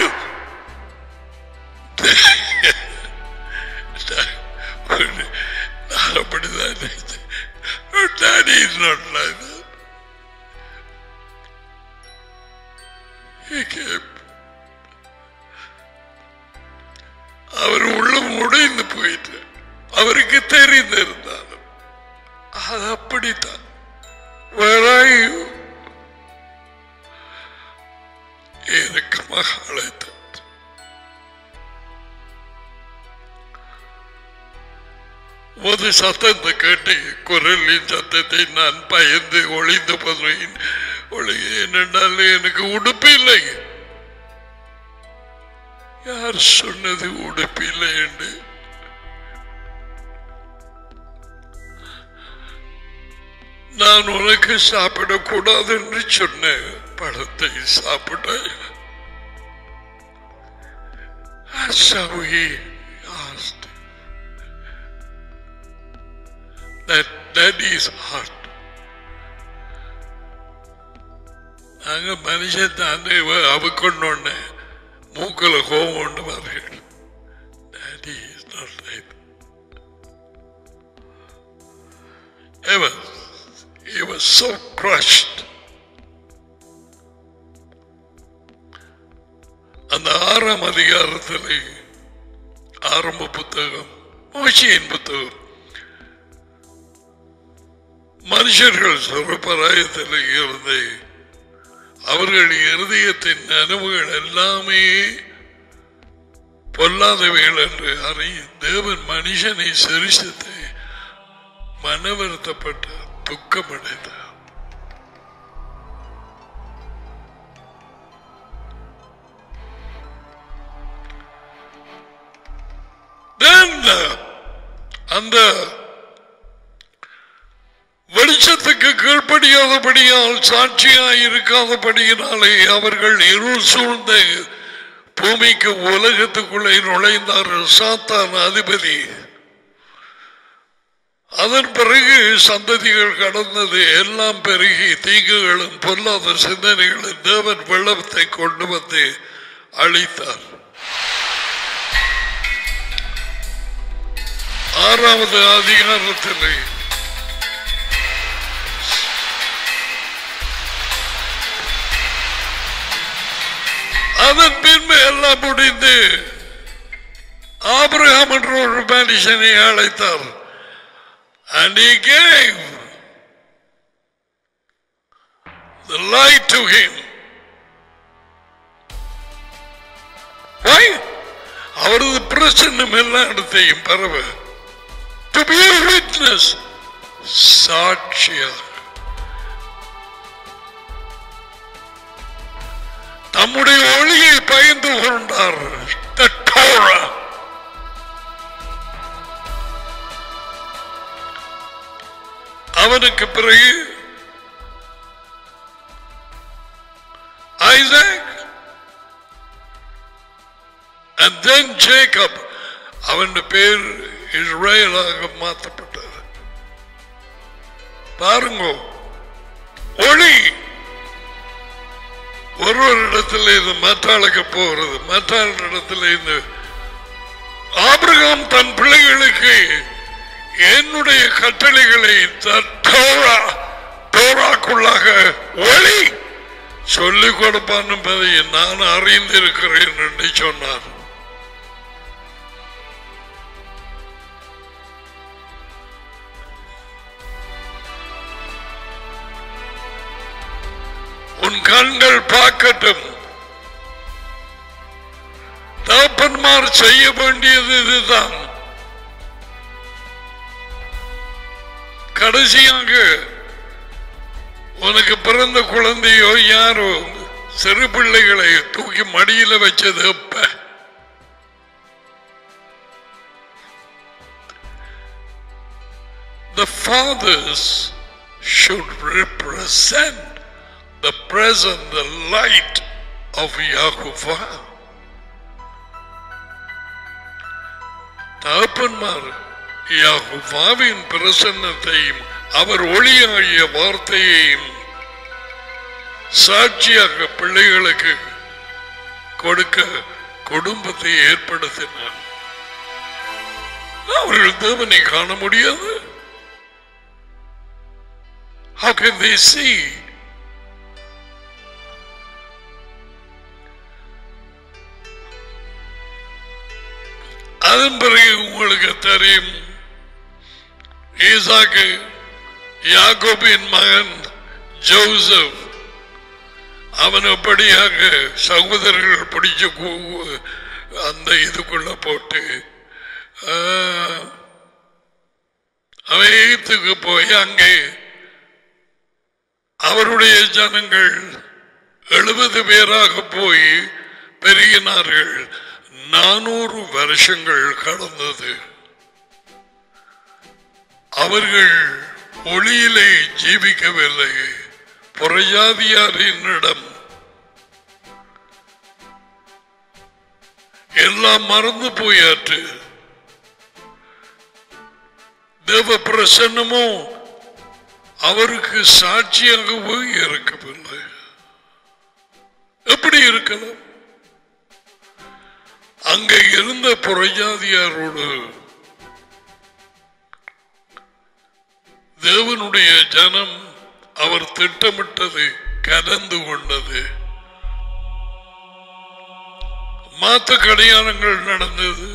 நான் அப்படிதான் நினைச்சேன். Daddy is not like that. He came. அவர் உள்ளம் உடைந்து போயிட்டு அவருக்கு தெரிந்திருந்தாலும் அது அப்படித்தான் Where are you? எனக்கு மகாலயத்தை ஒரு சத்தத்தை கேட்டு குரலின் சத்தத்தை நான் பயந்து ஒளிந்து போனேன் ஒளி என்னென்றால் எனக்கு உடுப்பு இல்லை யார் சொன்னது உடுப்பு இல்லை என்று நான் உனக்கு சாப்பிடக்கூடாது என்று சொன்ன பழத்தை சாப்பிட்டாய் That's how he asked. That, that is heart. நாங்க மனுஷன் தானே அவுக்கொண்டோன்னு மூக்கில் கோபம் கொண்டு வார்கள் That is not right. He was, he was so crushed. அந்த ஆறாம் அதிகாரத்தில் ஆரம்ப புத்தகம் மோசியின் புத்தகம் மனுஷர்கள் சொற்பராயத்தில் இருந்து அவர்கள் இருதயத்தின் நனவுகள் எல்லாமே பொல்லாதவைகள் என்று அறியும் தேவன் மனுஷனை சரிசித்து மனவருத்தப்பட்ட துக்கமடைந்தார் Then, uh, அந்த வெளிச்சத்துக்கு கீழ்ப்படியாதபடியால் சாட்சியாய் இருக்காதபடியினாலே அவர்கள் இருள் சூழ்ந்த பூமிக்கு உலகத்துக்குள்ளே நுழைந்தார்கள் சாத்தான் அதிபதி அதன் பிறகு சந்ததிகள் கடந்தது எல்லாம் பெருகி தீங்குகளும் பொல்லாத சிந்தனைகளும் தேவன் வெள்ளத்தை கொண்டு வந்து அழித்தார் ஆறாவது அதிகாரத்திலே அதன் பின்பு எல்லாம் முடிந்து ஆபிரகாம் என்ற ஒரு மனுஷனை அழைத்தார் and he gave the light to him why அவரது பிரசன்னம் எல்லா இடத்தையும் பரவ to be a witness சாட்சியாக தம்முடைய ஒளியை பயந்து கொண்டார் The Torah. அவனுக்கு பிறகு Isaac and then Jacob அவன் பேர் இஸ்ரேலாக மாற்றப்பட்டது பாருங்க ஒளி ஒரு ஒரு இடத்துல இருந்து மற்றாளுக்கு போகிறது மற்ற இடத்துல இருந்து ஆபிரகாம் தன் பிள்ளைகளுக்கு என்னுடைய கட்டளைகளை தன் தோரா தோராக்குள்ளாக ஒளி சொல்லிக் கொடுப்பான் என்பதை நான் அறிந்திருக்கிறேன் என்று சொன்னார் உன் கண்கள் பார்க்கட்டும் தகப்பன்மார் செய்ய வேண்டியது இதுதான் கடைசியாக உனக்கு பிறந்த குழந்தையோ யாரோ சிறு பிள்ளைகளை தூக்கி மடியில வச்சது எப்ப The fathers should represent the present, the light of Yahuwah. தகப்பன்மார் யாகுவாவின் பிரசன்னத்தையும் அவர் ஒளியாகிய வார்த்தையையும் சாட்சியாக பிள்ளைகளுக்கு கொடுக்க குடும்பத்தை ஏற்படுத்தினார் அவர்கள் தேவனை காண முடியாது How can they see? அதன் பிறகு உங்களுக்கு தெரியும் ஈசாக்கு யாக்கோபின் மகன் ஜோசப் அவன் எப்படியாக சகோதரர்கள் பிடிச்சு கூ- அந்த இதுக்குள்ள போட்டு ஆ, அவன் எகிப்துக்கு போய் அங்கே அவருடைய ஜனங்கள் எழுபது பேராக போய் பெருகினார்கள் நானூறு வருஷங்கள் கடந்தது அவர்கள் ஒளியிலே ஜீவிக்கவில்லை புறஜாதியாரினிடம் எல்லாம் மறந்து போயாற்று தேவ பிரசன்னமோ அவருக்கு சாட்சியாகவே இருக்கவில்லை எப்படி இருக்கலாம் அங்க இருந்த புறஜாதியாரோடு தேவனுடைய ஜனம் அவர் திட்டமிட்டது கலந்து கொண்டது மாத்த கடையாளங்கள் நடந்தது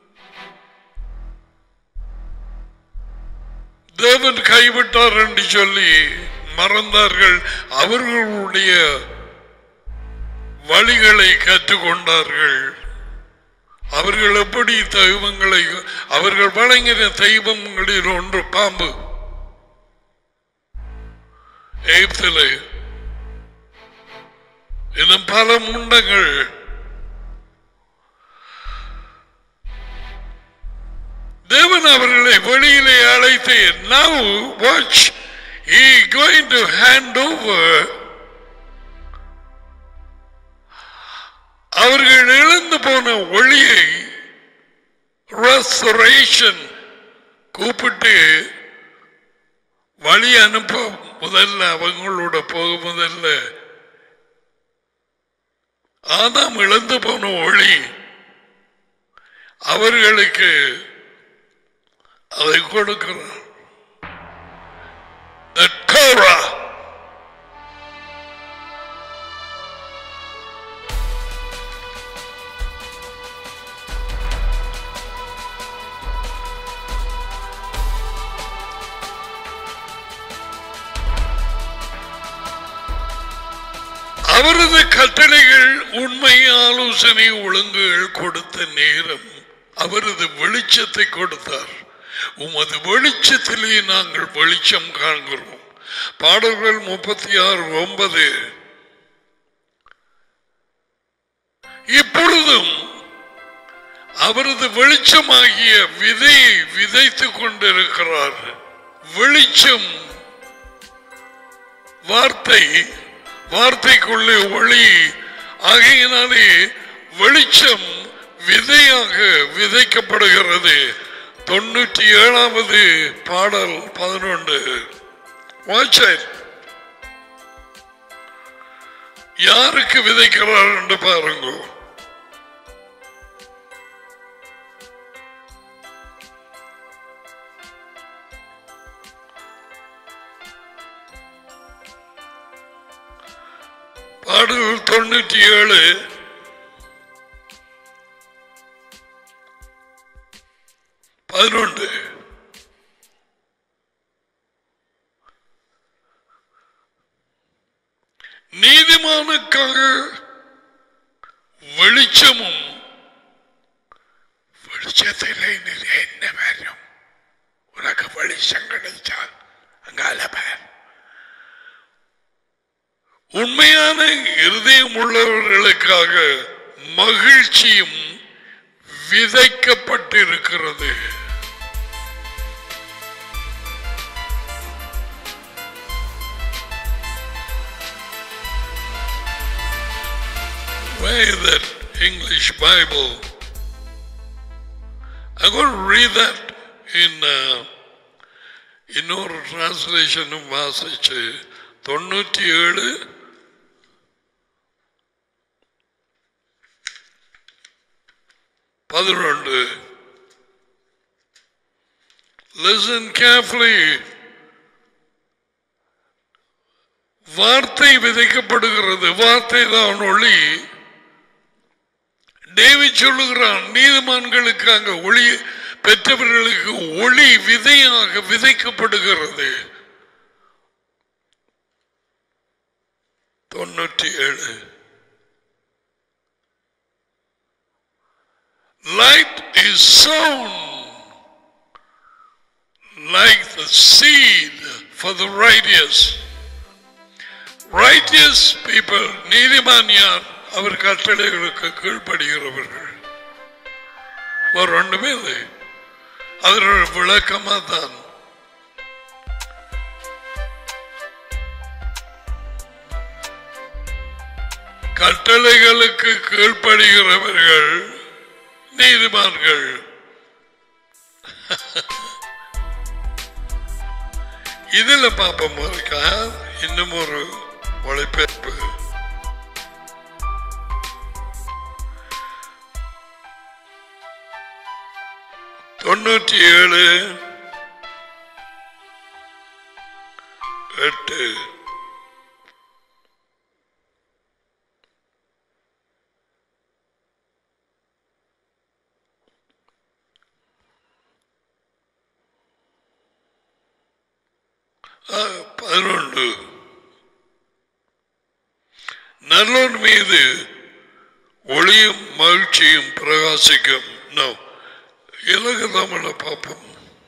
தேவன் கைவிட்டார் என்று சொல்லி மறந்தார்கள் அவர்களுடைய வழிகளை கற்றுக்கொண்டார்கள் அவர்கள் எப்படி தெய்வங்களை அவர்கள் வழங்கின தெய்வங்களில் ஒன்று பாம்பு எகிப்திலே இன்னும் பல முண்டங்கள் தேவன் அவர்களை வெளியிலே அழைத்து now watch he going to hand over அவர்கள் இழந்து போன ஒளியை restoration கூப்பிட்டு வழி அனுப்ப முதல்ல அவங்களோட போக முதல்ல ஆதாம் இழந்து போன ஒளி அவர்களுக்கு அதை கொடுக்கிறார் The Torah. அவரது கட்டளைகள் உண்மை ஆலோசனை ஒழுங்குகள் கொடுத்த நேரம் அவரது வெளிச்சத்தை கொடுத்தார் உமது வெளிச்சத்திலே நாங்கள் வெளிச்சம் காண்கிறோம் பாடல்கள் முப்பத்தி ஆறு ஒன்பது இப்பொழுதும் அவரது வெளிச்சமாகிய விதையை விதைத்துக் கொண்டிருக்கிறார் வெளிச்சம் வார்த்தை வார்த்தைக்குள்ளே ஒளி ஆகையினாலே வெளிச்சம் விதையாக விதைக்கப்படுகிறது தொண்ணூற்றி ஏழாவது பாடல் பதினொன்று வாட்சர் யாருக்கு விதைக்கிறார் என்று பாருங்க பாடல் தொண்ணூற்றி ஏழு பதினொன்று நீதிமானுக்காக வெளிச்சமும் வெளிச்சத்திலே நிலை என்ன வரும் உனக்கு வெளிச்சம் கிடைச்சால் அங்கால பார் உண்மையான இருதயம் உள்ளவர்களுக்காக மகிழ்ச்சியும் விதைக்கப்பட்டிருக்கிறது Where is that English Bible? I'm going to read that in uh, இன்னொரு டிரான்ஸ்லேஷனும் வாசிச்சு தொண்ணூற்றி ஏழு பதினொன்று லிசன் கேர்ஃபுல்லி வார்த்தை விதைக்கப்படுகிறது வார்த்தை தான் ஒளி டேவிட் சொல்லுகிறான் நீதிமான்களுக்கு அங்க ஒளி பெற்றவர்களுக்கு ஒளி விதையாக விதைக்கப்படுகிறது தொண்ணூற்றி ஏழு Light is sown like the seed for the righteous. Righteous people, நீதிமான் யார் அவர் கட்டளைகளுக்கு கீழ்ப்படுகிறவர்கள் ஒரு ஒன்றுமே இல்லை அதனோட விளக்கமா தான் கட்டளைகளுக்கு கீழ்ப்படுகிறவர்கள் நீதிமான்கள் இதுல பாப்போம் இருக்கா இன்னும் ஒரு மொழிபெயர்ப்பு தொண்ணூற்றி ஏழு எட்டு பதினொன்று நல்லோர் மீது ஒளியும் மகிழ்ச்சியும் பிரகாசிக்கும் நோ இலகு தமிழ பார்ப்போம்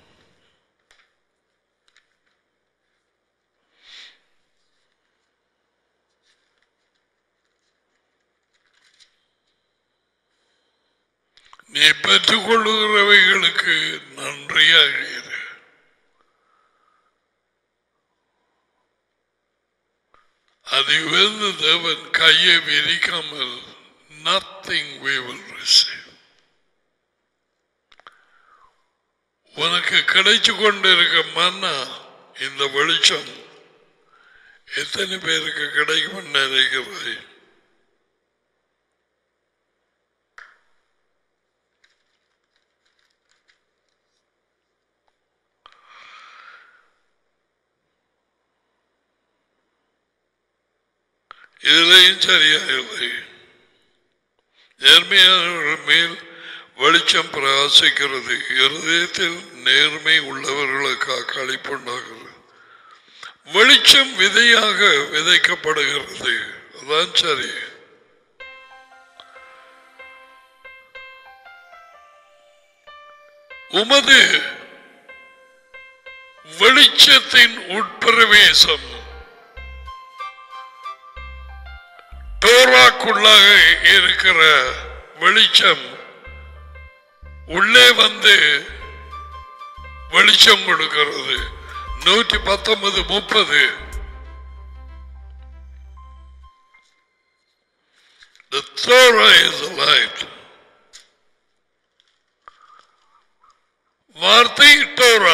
நீ பெற்றுக் கொள்ளுகிறவைகளுக்கு நன்றியாக இரு அதை உயர்ந்த தேவன் கையை விரிக்காமல் நத்திங் we will receive உனக்கு கிடைச்சு கொண்டிருக்க மன்னா இந்த வெளிச்சம் எத்தனை பேருக்கு கிடைக்கும் நினைக்கிறாய் இதுலையும் சரியா இல்லை நேர்மையானவர்கள் மேல் வெளிச்சம் பிரகாசிக்கிறது இருதயத்தில் நேர்மை உள்ளவர்களுக்காக அளிப்புண்டாகிறது வெளிச்சம் விதையாக விதைக்கப்படுகிறது அதான் சரி உமது வெளிச்சத்தின் உட்பிரவேசம் டோராக்குள்ளாக இருக்கிற வெளிச்சம் உள்ளே வந்து வெளிச்சம் கொடுக்கிறது நூற்றி பத்தொன்பது முப்பது The Torah is the light. வார்த்தை டோரா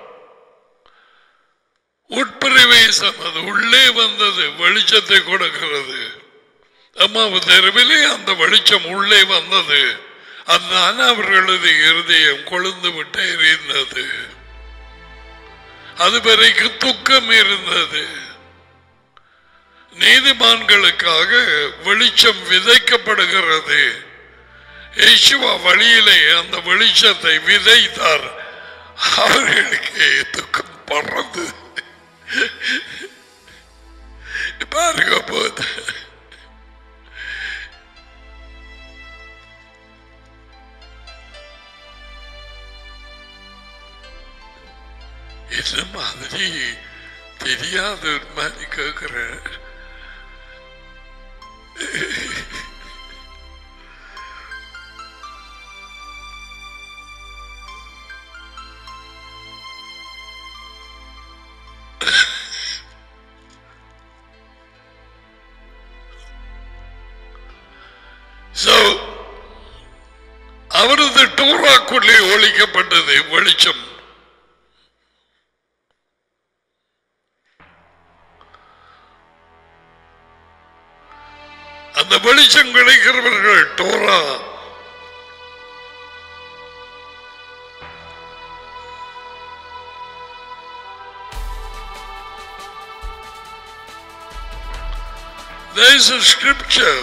உட்பிரவேசம் அது உள்ளே வந்தது வெளிச்சத்தை கொடுக்கிறது அம்மாவு தெருவிலே அந்த வெளிச்சம் உள்ளே வந்தது அதுதான் அவர்களது இருதயம் கொழுந்து விட்டு எரிந்தது அது வரைக்கும் துக்கம் இருந்தது நீதிமான்களுக்காக வெளிச்சம் விதைக்கப்படுகிறது யேசுவா வழியிலே அந்த வெளிச்சத்தை விதைத்தார் அவர்களுக்கு துக்கம் பறந்து பாருங்க போது என்ன மாதிரி தெரியாத ஒரு மாதிரி கேட்கிறேன் So, அவரது டூராக்குள்ளே ஒழிக்கப்பட்டது வெளிச்சம் அந்த வெளிச்சம் கிடைக்கிறவர்கள் Torah There is a scripture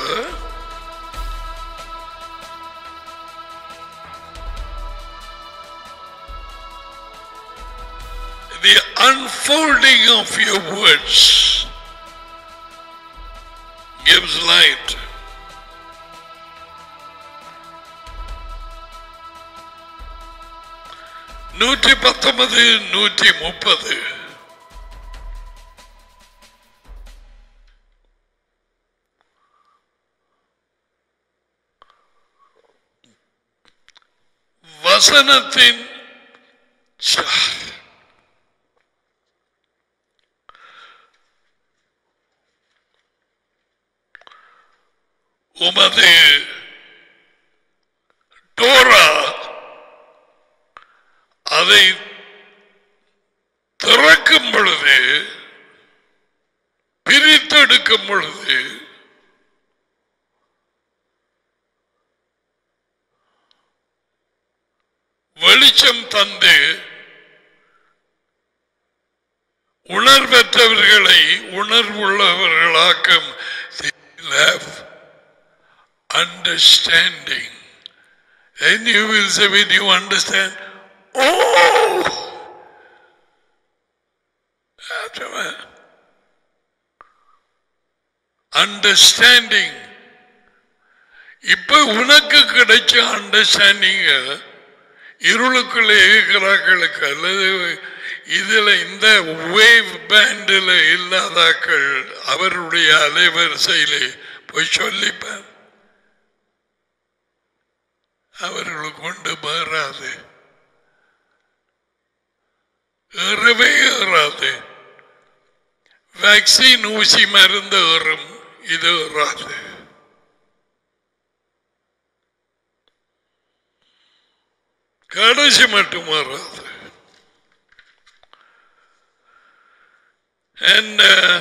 the unfolding of your words gives light. நூற்றி பத்தொன்பது நூற்றி முப்பது வசனத்தின் ச- உமது டோரா அதை திறக்கும் பொழுது பிரித்தெடுக்கும் பொழுது வெளிச்சம் தந்து உணர்வற்றவர்களை உணர்வுள்ளவர்களாக்கும் They'll have understanding. And you will say, when you understand, oh! After that, Understanding. இப்ப உனக்கு கிடைச்ச அண்டர்ஸ்டாண்டிங்க இருளுக்குள்ளே இருக்கிறார்களுக்கு அல்லது இதுல இந்த வேவ் பேண்டில் இல்லாதாக்கள் அவருடைய அலைவரிசையிலே போய் சொல்லிப்பார் அவர்களுக்கு கொண்டு மாறாது ஏறவே ஏறாது வேக்சின் ஊசி மருந்து ஏறும் இது ஏறாது கடைசி மட்டும் வராது And uh,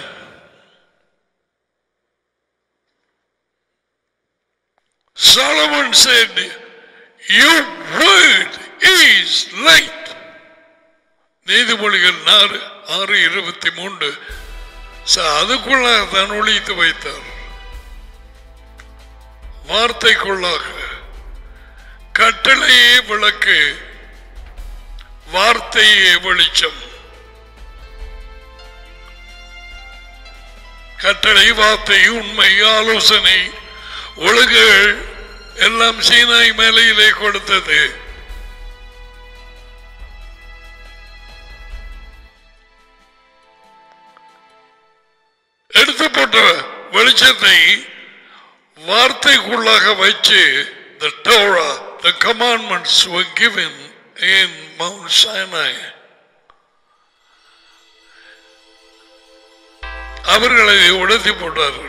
Solomon said, Your word is light. நீதிமொழிகள் நாறு ஆறு இருபத்தி மூன்று ச- அதுக்குள்ளாக தான் ஒழித்து வைத்தார் வார்த்தைக்குள்ளாக கட்டளையே விளக்கு வார்த்தையே வெளிச்சம் கட்டளை வார்த்தை உண்மை ஆலோசனை ஒழுங்குகள் எல்லாம் சீனாய் மேலையிலே கொடுத்தது எடுத்து போட்ட வெளிச்சத்தை வார்த்தைக்குள்ளாக வச்சு the Torah, the commandments were given in Mount Sinai. அவர்களை உடத்தி போட்டார்கள்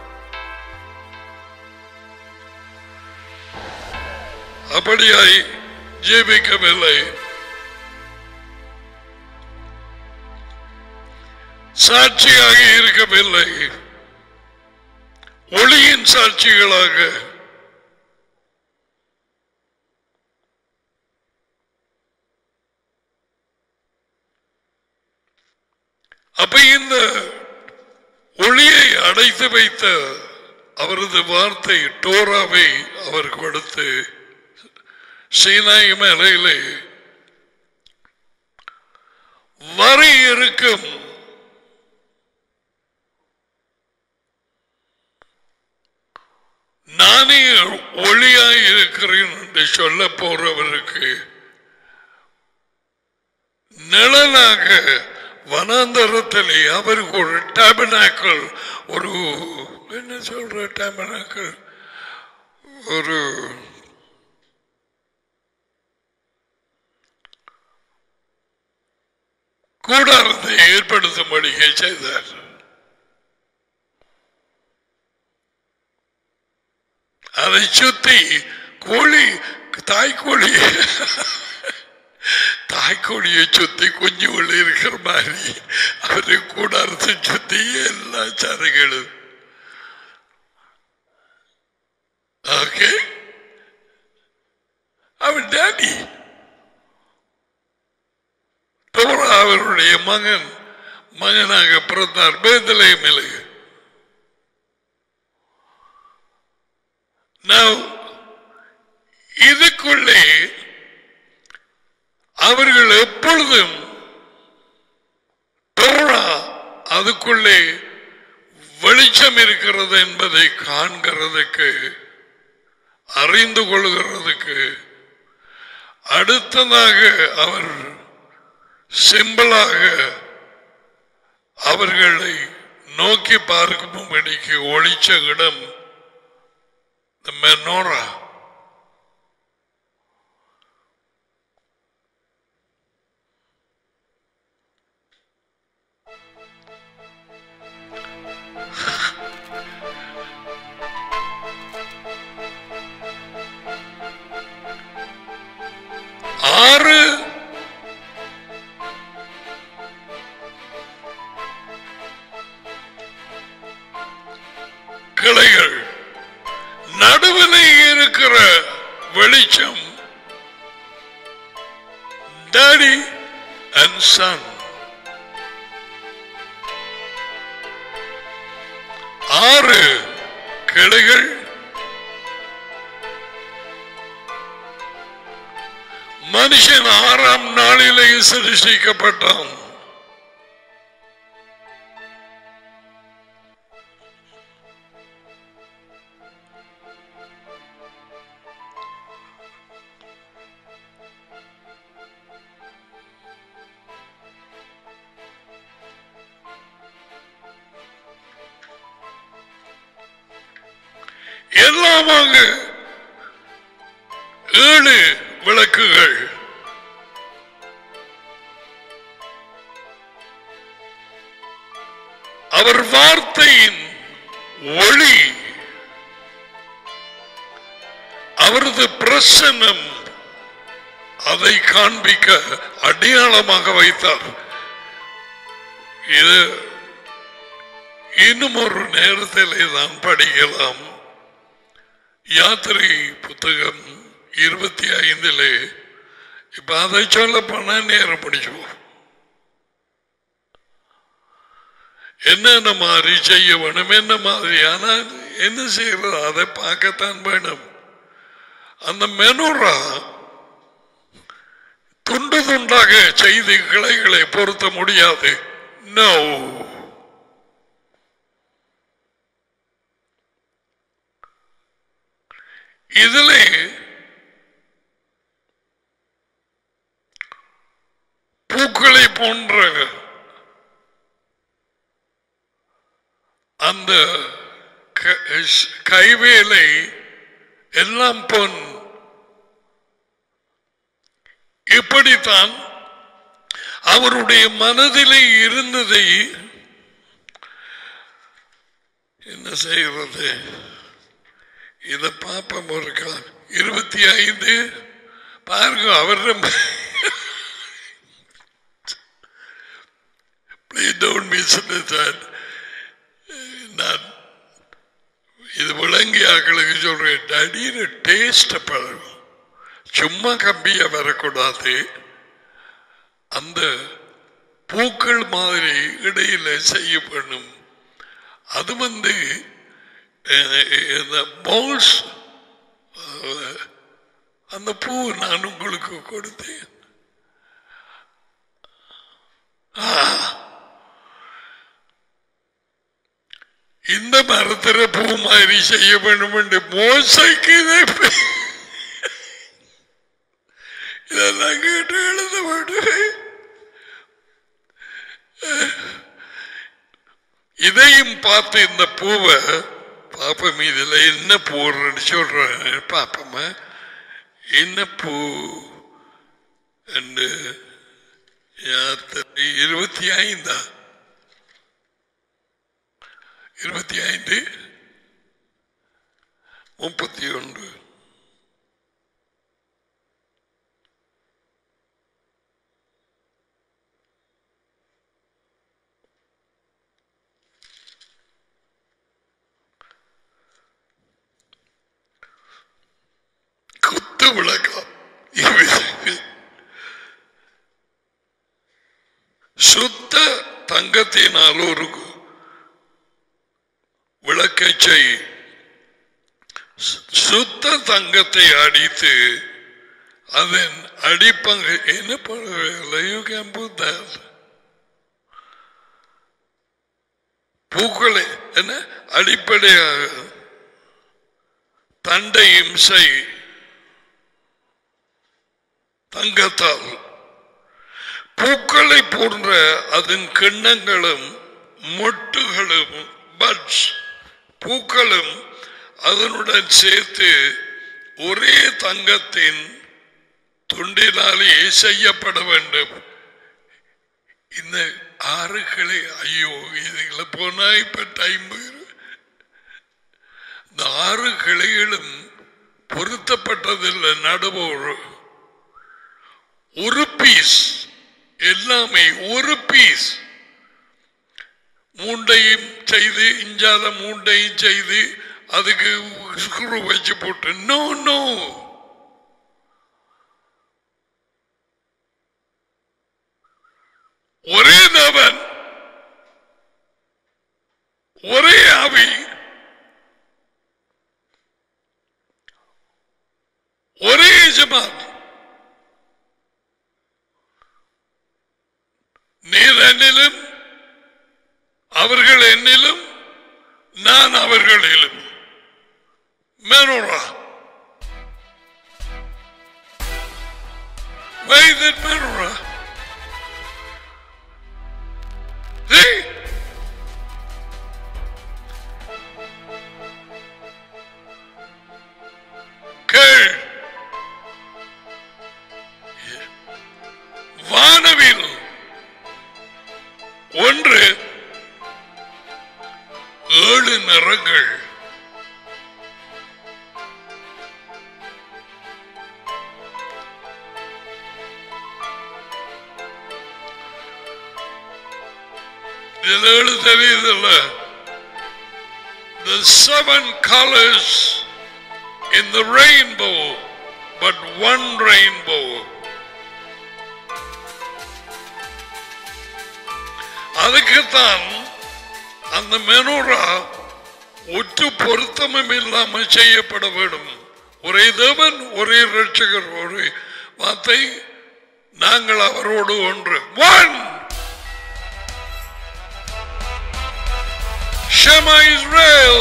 அப்படியாய் ஜீவிக்கவில்லை சாட்சியாக இருக்கவில்லை ஒளியின் சாட்சிகளாக அப்ப இந்த ஒளியை அடைத்து வைத்த அவரது வார்த்தை டோராவை அவர் கொடுத்து சீனாய் மேலையிலே வரி இருக்கும் நானே ஒளியாய் இருக்கிறேன் என்று சொல்ல போறவருக்கு நிழலாக வனாந்தரத்திலே அவருக்கு ஒரு டேபனாக்கள் ஒரு என்ன சொல்ற டேபனாக்கள் ஒரு கூடாரத்தை ஏற்படுத்தும்படி செய்தார் அதை சுத்தி கோழி தாய்க்கோழி தாய்க்கோழியை சுத்தி குஞ்சு உள்ள இருக்கிற மாதிரி அவரு கூடாரத்தை சுத்தி எல்லா சரங்களும் ஓகே அவர் டேடி தோரா அவருடைய மகன் மகனாக பிறந்தார் பேதலைமில் Now, இதுக்குள்ளே அவர்கள் எப்பொழுதும் தோழா அதுக்குள்ளே வெளிச்சம் இருக்கிறது என்பதை காண்கிறதுக்கு அறிந்து கொள்கிறதுக்கு அடுத்ததாக அவர் சிம்பிளாக அவர்களை நோக்கி பார்க்கும்படிக்கு ஒளிச்ச இடம் the menorah ஆறு கிளைகள் நடுவில் இருக்கிற வெளிச்சம் டாடி அண்ட் சன் ஆறு கிளைகள் மனுஷன் ஆறாம் நாளிலே சிருஷ்டிக்கப்பட்டான் எல்லாமாக ஏழு விளக்குகள் அவர் வார்த்தையின் ஒளி அவரது பிரசன்னம் அதை காண்பிக்க அடையாளமாக வைத்தார் இது இன்னும் ஒரு நேரத்திலே தான் படிக்கலாம் யாத்திரை புத்தகம் இருபத்தி ஐந்திலே இப்ப அதை சொல்ல போனா நேரம் முடிச்சுவோம் என்னென்ன மாதிரி செய்ய வேணும் என்ன மாதிரி ஆனால் என்ன செய்யறது அதை பார்க்கத்தான் வேணும் அந்த மெனுரா துண்டு துண்டாக செய்து கிளைகளை பொருத்த முடியாது நோ இதிலே பூக்களை போன்ற அந்த க- ஷ்- கைவேலை எல்லாம் பொன் இப்படித்தான் அவருடைய மனதிலே இருந்ததை என்ன செய்கிறது இதை பார்ப்போம் ஒரு கா- இருபத்தி ஐந்து பாருங்க அவரிடம் Please don't misunderstand. நான் இது விளங்கி ஆக்களுக்கு சொல்றேன் திடீர்னு டேஸ்ட் பழகும் சும்மா கம்பியா வரக்கூடாது அந்த பூக்கள் மாதிரி இடையில செய்யப்படும் அது வந்து அஹ், இந்த பால்ஸ் அந்த பூ நான் உங்களுக்கு கொடுத்தேன் ஆ. இந்த மரத்திர பூ மாதிரி செய்ய வேண்டும் என்று மோசைக்கு இதை பே- இதெல்லாம் கேட்டு எழுத வேண்டும் இதையும் பார்த்து இந்த பூவை பாப்பம் இதுல என்ன பூன்னு சொல்றேன் பாப்பமா என்ன பூ என்று யாத்திரை இருபத்தி ஐந்தா இருபத்தி ஐந்து முப்பத்தி ஒன்று குத்து விளக்கம் இது சுத்த தங்கத்தினால் ஒரு விளக்கை செய் சு- சுத்த தங்கத்தை அடித்து அதன் அடிப்பங்கு என்ன பண்ணவில்லை யூ கேன் புட் பூக்களை என்ன அடிப்படையாக தண்டையும் செய் தங்கத்தால் பூக்களை போன்ற அதன் கிண்ணங்களும் மொட்டுகளும் பட்ஸ் பூக்களும் அதனுடன் சேர்த்து ஒரே தங்கத்தின் துண்டினாலே செய்யப்பட வேண்டும் இந்த ஆறுகளை ஐயோ இதுகளை போனா இப்ப டைம் இந்த ஆறு கிளைகளும் பொருத்தப்பட்டதில்லை நடுவோடு ஒரு பீஸ் எல்லாமே ஒரு பீஸ் மூண்டையும் செய்து இஞ்சாத மூண்டையும் செய்து அதுக்கு ஸ்க்ரூ வச்சு போட்டு நோ நோ ஒரே தேவன் ஒரே ஆவி ஒரே எஜமான் நீர் என்னிலும் அவர்கள் என்னிலும் நான் அவர்களிலும் menorah Why is it menorah? See? கேள் வானவில் ஒன்று ஏழு நிறங்கள் இது ஏழு தெரியுதுல்ல The seven colors in the rainbow, but one rainbow. அதுக்குத்தான் அந்த மெனோரா ஒற்று பொருத்தமும் இல்லாமல் செய்யப்பட வேண்டும் ஒரே தேவன் ஒரே ரட்சகர் ஒரே வார்த்தை நாங்கள் அவரோடு ஒன்று one Shema Israel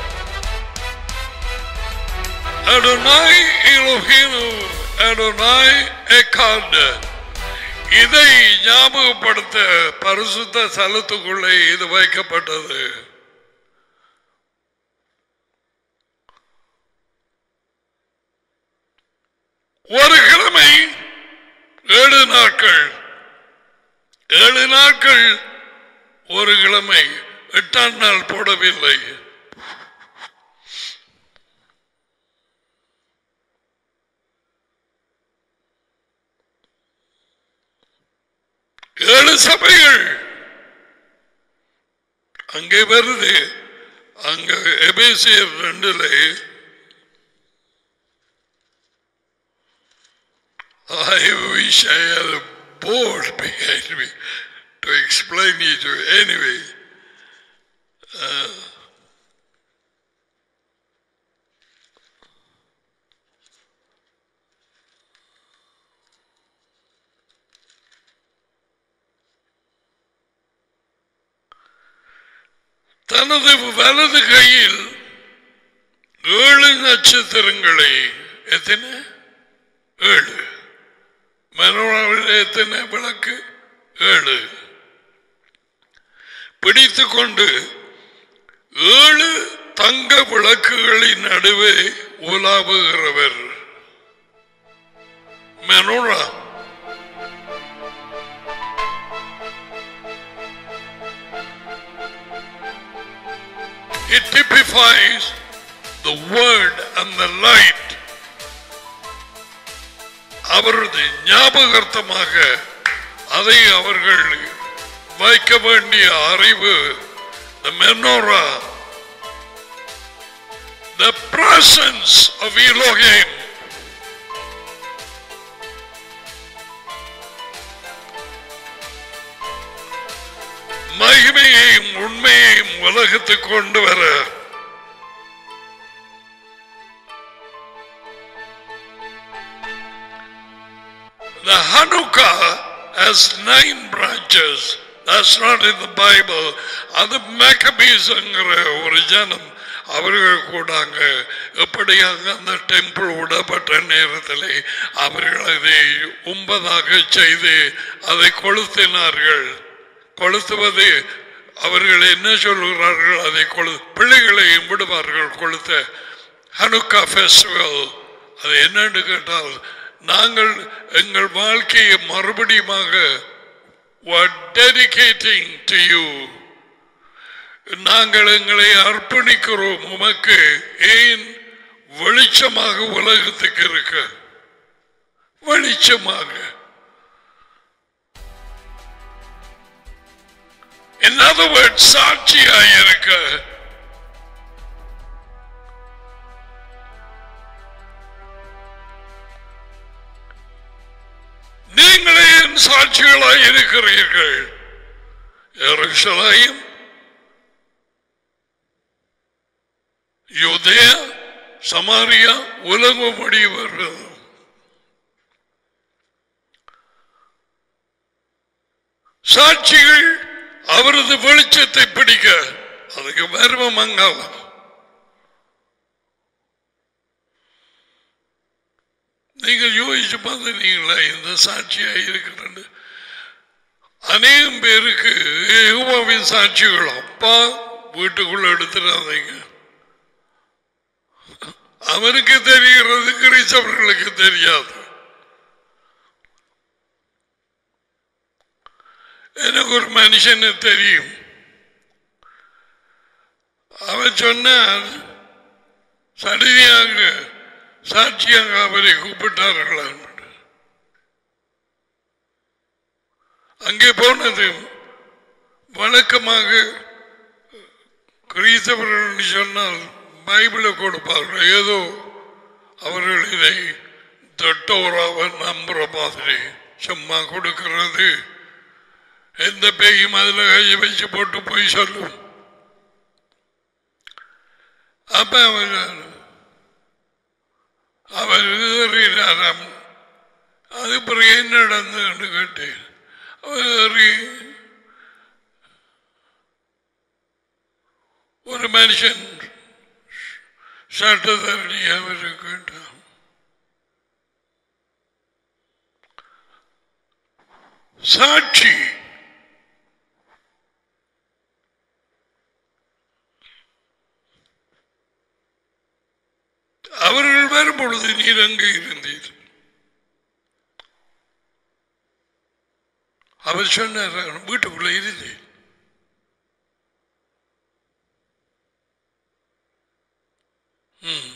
Adonai Elohim Adonai Echad இதை ஞாபகப்படுத்த பரிசுத்த ஸ்தலத்துக்குள்ளே இது வைக்கப்பட்டது ஒரு கிழமை ஏழு நாட்கள் ஏழு நாட்கள் ஒரு கிழமை எட்டாம் நாள் போடவில்லை ஏழு சபைகள் அங்கே வருது அங்க எபேசியர் ரெண்டுல I wish I had a board behind me to explain it to you. Anyway, uh, தனது வலது கையில் ஏழு நட்சத்திரங்களை எத்தனை ஏழு மனோராவில் எத்தனை விளக்கு ஏழு பிடித்துக் கொண்டு ஏழு தங்க விளக்குகளின் நடுவே உலாவுகிறவர் menorah It typifies the word and the light. அவரது ஞாபகார்த்தமாக அதை அவர்கள் வைக்க வேண்டிய அறிவு the menorah the presence of Elohim மகிமையையும் உண்மையையும் உலகத்துக்கு கொண்டு வர The Hanukkah has nine branches. That's not in the Bible. அது மேக்கபீஸ்ங்கிற ஒரு ஜனம் அவர்கள் கூடாங்க எப்படியாக அந்த டெம்பிள் விடப்பட்ட நேரத்தில் அவர்கள் அதை ஒன்பதாக செய்து அதை கொளுத்தினார்கள் கொளுத்துவது அவர்கள் என்ன சொல்கிறார்கள் அதை கொளு பிள்ளைகளையும் விடுவார்கள் கொளுத்த ஹனுக்கா ஃபெஸ்டிவல் அது என்னன்னு கேட்டால் நாங்கள் எங்கள் வாழ்க்கையை மறுபடியுமாக were dedicating to you நாங்கள் எங்களை அர்ப்பணிக்கிறோம் உமக்கு ஏன் வெளிச்சமாக உலகத்துக்கு இருக்க வெளிச்சமாக In other words, சாட்சியாக இருக்க நீங்களே என் சாட்சிகளாய் இருக்கிறீர்கள் எருசலேம் யூதேயா சமாரியா உலகம் முடி வருகிறது சாட்சிகள் அவரது வெளிச்சத்தை பிடிக்க அதுக்கு மர்மம் அங்காலம் நீங்கள் யோசிச்சு பார்த்துட்டீங்களா இந்த சாட்சியா இருக்கிறது அநேகம் பேருக்கு யெகோவாவின் சாட்சிகள் அப்பா வீட்டுக்குள்ள எடுத்துடாதீங்க அவனுக்கு தெரிகிறது கிறிஸ்தவர்களுக்கு தெரியாது எனக்கு ஒரு மனுஷனை தெரியும் அவன் சொன்னார் சடுதியாக சாட்சியாக அவரை கூப்பிட்டார்களா அங்கே போனது வழக்கமாக கிறிஸ்தவர்கள் சொன்னால் பைபிளை கொடுப்பார்கள் ஏதோ அவர்கள் இதை தொட்டோராக நம்புற மாதிரி சும்மா கொடுக்கிறது எந்த பேயும் அதுல கையை வச்சு போட்டு போய் சொல்லும் அப்ப அவர் அவர் ஏறினாராம் அது பிறகு என்ன நடந்ததுன்னு கேட்டேன் அவர் ஏறி ஒரு மனுஷன் சட்டத்தரணி அவரு கேட்டான் சாட்சி அவர்கள் வரும் பொழுது நீர் அங்கே இருந்தீர் அவர் சொன்னார் வீட்டுக்குள்ள இருந்தேன் ம்.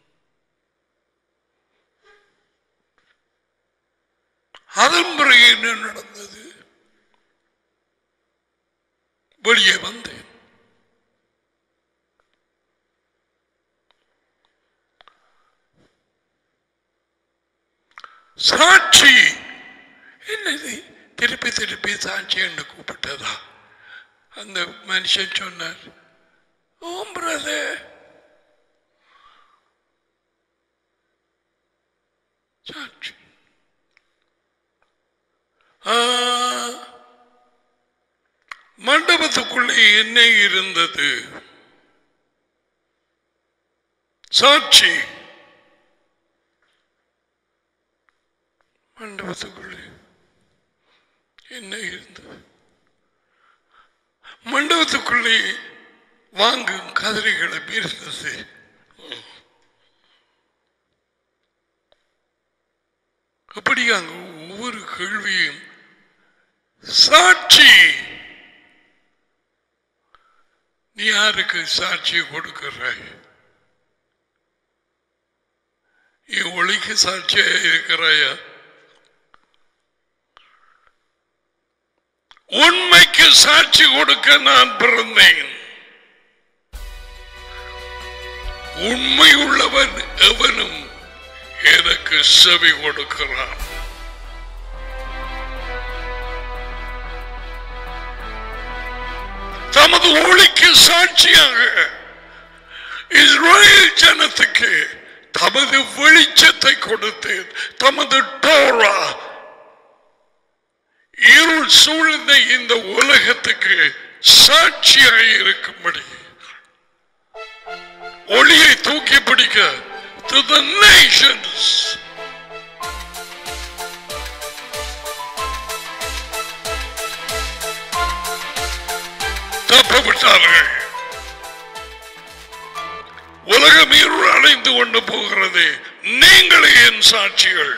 அதன் பிறகு என்ன நடந்தது வெளியே வந்தேன் சாட்சி என்னது திருப்பி திருப்பி சாட்சி என்று கூப்பிட்டதா அந்த மனுஷன் சொன்னார் ஓம் பிரதர் சாட்சி ஆ, மண்டபத்துக்குள்ளே என்ன இருந்தது சாட்சி மண்டபத்துக்குள்ளே என்ன இருந்தது மண்டபத்துக்குள்ளே வாங்கும் கதிரைகளை இருந்தது அப்படி அங்க ஒவ்வொரு கேள்வியும் சாட்சி நீ யாருக்கு சாட்சி கொடுக்கிறாய் நீ ஒளிக்கு சாட்சியா இருக்கிறாயா உண்மைக்கு சாட்சி கொடுக்க நான் பிறந்தேன் உண்மை உள்ளவன் எவனும் எனக்கு செவி கொடுக்கிறான் தமது ஒளிக்கு சாட்சியாக இஸ்ரேல் ஜனத்துக்கு தமது வெளிச்சத்தை கொடுத்தேன் தமது டோரா இருள் சூழ்ந்த இந்த உலகத்துக்கு சாட்சியாக இருக்கும்படி ஒளியை தூக்கி பிடிக்க to the nations தப்பவிட்டார்கள் உலகம் இருள் அடைந்து கொண்டு போகிறது நீங்களே என் சாட்சிகள்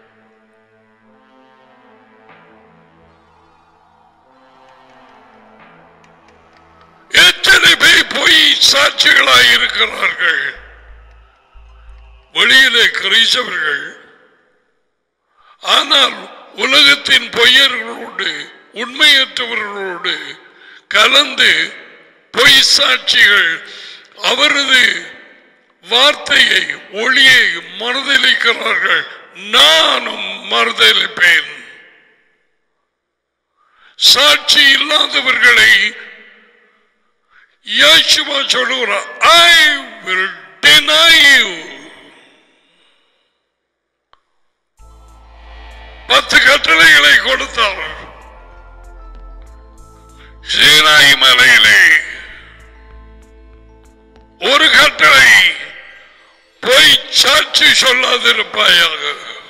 எத்தனை பேர் பொய் சாட்சிகளாய் இருக்கிறார்கள் வெளியிலே கிறிஸ்தவர்கள் ஆனால் உலகத்தின் பொய்யர்களோடு உண்மையற்றவர்களோடு கலந்து பொய் சாட்சிகள் அவரது வார்த்தையை ஒளியை மறுதளிக்கிறார்கள் நானும் மறுதளிப்பேன் சாட்சி இல்லாதவர்களை இயேசுவா சொல்லுகிறார் ஐ வில் deny you பத்து கட்டளைகளை கொடுத்தார் சீனாய் மலையிலே ஒரு கட்டளை பொய் சாட்சி சொல்லாதிருப்பாயாக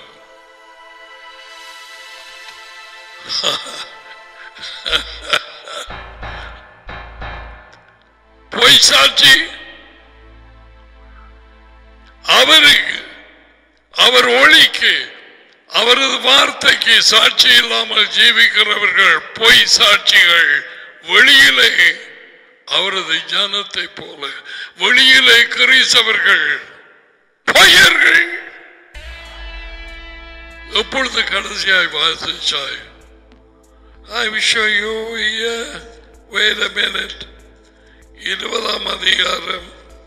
பொய் சாட்சி அவருக்கு அவர் ஒளிக்கு அவரது வார்த்தைக்கு சாட்சி இல்லாமல் ஜீவிக்கிறவர்கள் பொய் சாட்சிகள் வெளியிலே அவரது ஜனத்தை போல வெளியிலே கிரீசவர்கள் பொய்யர்கள் எப்பொழுது கடைசியாய் வாசிச்சாய் I will show you here. Wait a minute. இருபதாம் அதிகாரம்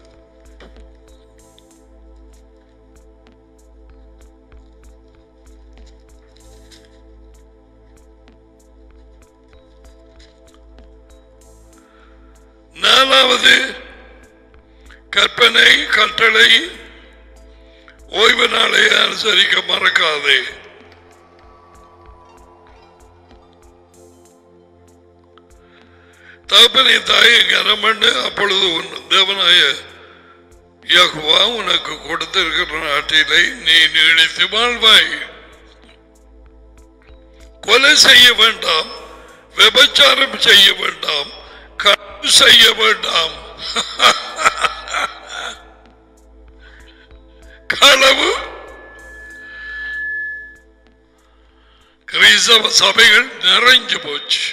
நாலாவது கற்பனை கட்டளை ஓய்வு நாளை அனுசரிக்க மறக்காதே தகப்பனை தாயை கனம் பண்ணு அப்பொழுது உன் தேவனாய யகுவா உனக்கு கொடுத்திருக்கிற நாட்டிலே நீ நீடித்து வாழ்வாய் கொலை செய்ய வேண்டாம் விபச்சாரம் செய்ய வேண்டாம் களவு செய்ய வேண்டாம் களவு கிறிஸ்தவ சபைகள் நிறைஞ்சு போச்சு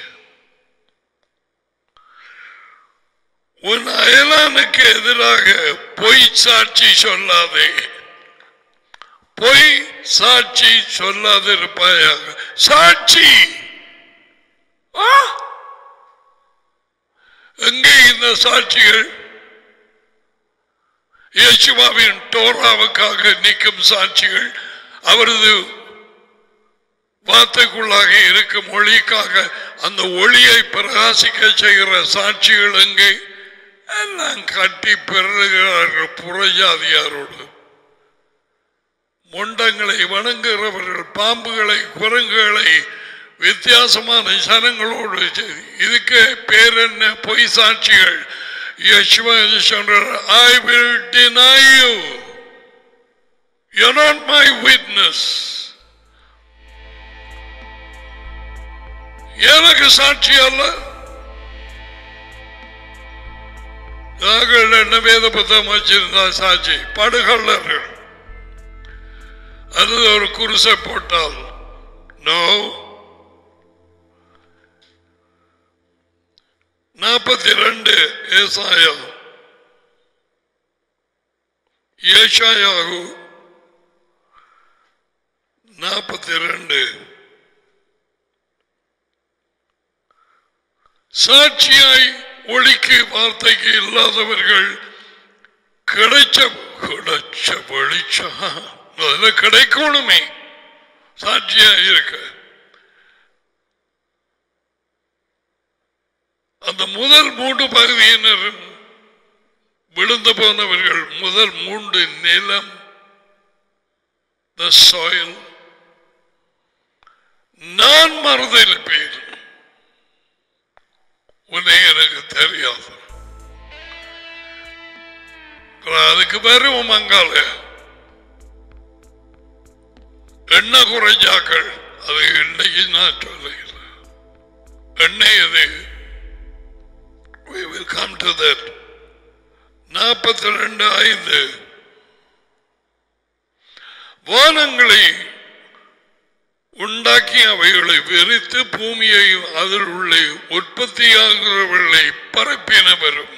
உன் அயலானுக்கு எதிராக பொய் சாட்சி சொல்லாதே பொய் சாட்சி சொல்லாதிருப்பாயாக சாட்சி ஆ? எங்கே இந்த சாட்சிகள் இயேசுவாவின் டோராவுக்காக நிற்கும் சாட்சிகள் அவரது வார்த்தைக்குள்ளாக இருக்கும் ஒளிக்காக அந்த ஒளியை பிரகாசிக்க செய்கிற சாட்சிகள் எங்கே எல்லாம் கட்டி பெறுகிறார்கள் புறஜாதியாரோடு முண்டங்களை வணங்குகிறவர்கள் பாம்புகளை குரங்குகளை வித்தியாசமான ஜனங்களோடு செ- இதுக்கு பேர் என்ன பொய் சாட்சிகள் யேசுவா சொல்றார் I will deny you you're not my witness எனக்கு சாட்சி அல்ல நாங்கள் என்ன வேத புத்தகம் வச்சிருந்தா சாட்சி படுகொள்ளர்கள் அல்லது ஒரு குருசை போட்டால் நோ நாற்பத்தி ரெண்டு ஏசாயா ஏஷாயாகு நாற்பத்தி ரெண்டு சாட்சியாய் ஒளிக்கு வார்த்தைக்கு இல்லாதவர்கள் கிடைச்ச கிடைச்ச வெளிச்சம் அதுல கிடைக்கணுமே சாட்சியா இருக்க அந்த முதல் மூன்று பகுதியினரும் விழுந்து போனவர்கள் முதல் மூன்று நிலம் the soil நான் வான் மறுதல் பேர் உன்னை எனக்கு தெரியாது அதுக்கு வரும் மங்கால எண்ணெய் குறைஞ்சாக்கள் அது இன்னைக்கு நான் சொல்லுகிறேன் எண்ணெய் அது we will come to that நாற்பத்தி ரெண்டு ஐந்து வானங்களை உண்டாக்கி அவைகளை வெறித்து பூமியை அதில் உள்ள உற்பத்தியாகிறவர்களை பரப்பினவரும்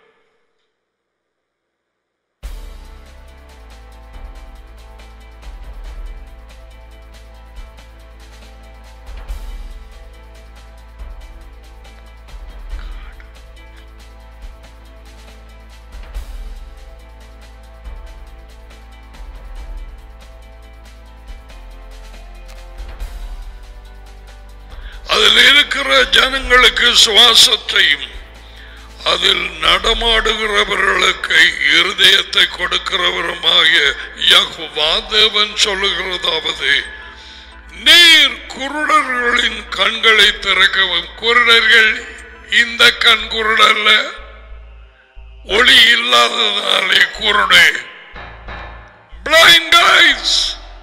அதில் இருக்கிற ஜனங்களுக்கு சுவாசத்தையும் அதில் நடமாடுகிறவர்களுக்கு இருதயத்தை கொடுக்கிறவருமாகிய யகுவா தேவன் சொல்லுகிறதாவது நீர் குருடர்களின் கண்களை திறக்கவும் குருடர்கள் இந்த கண் குருடல்ல ஒளி இல்லாததாலே குருடே பிளைண்ட் ஐஸ்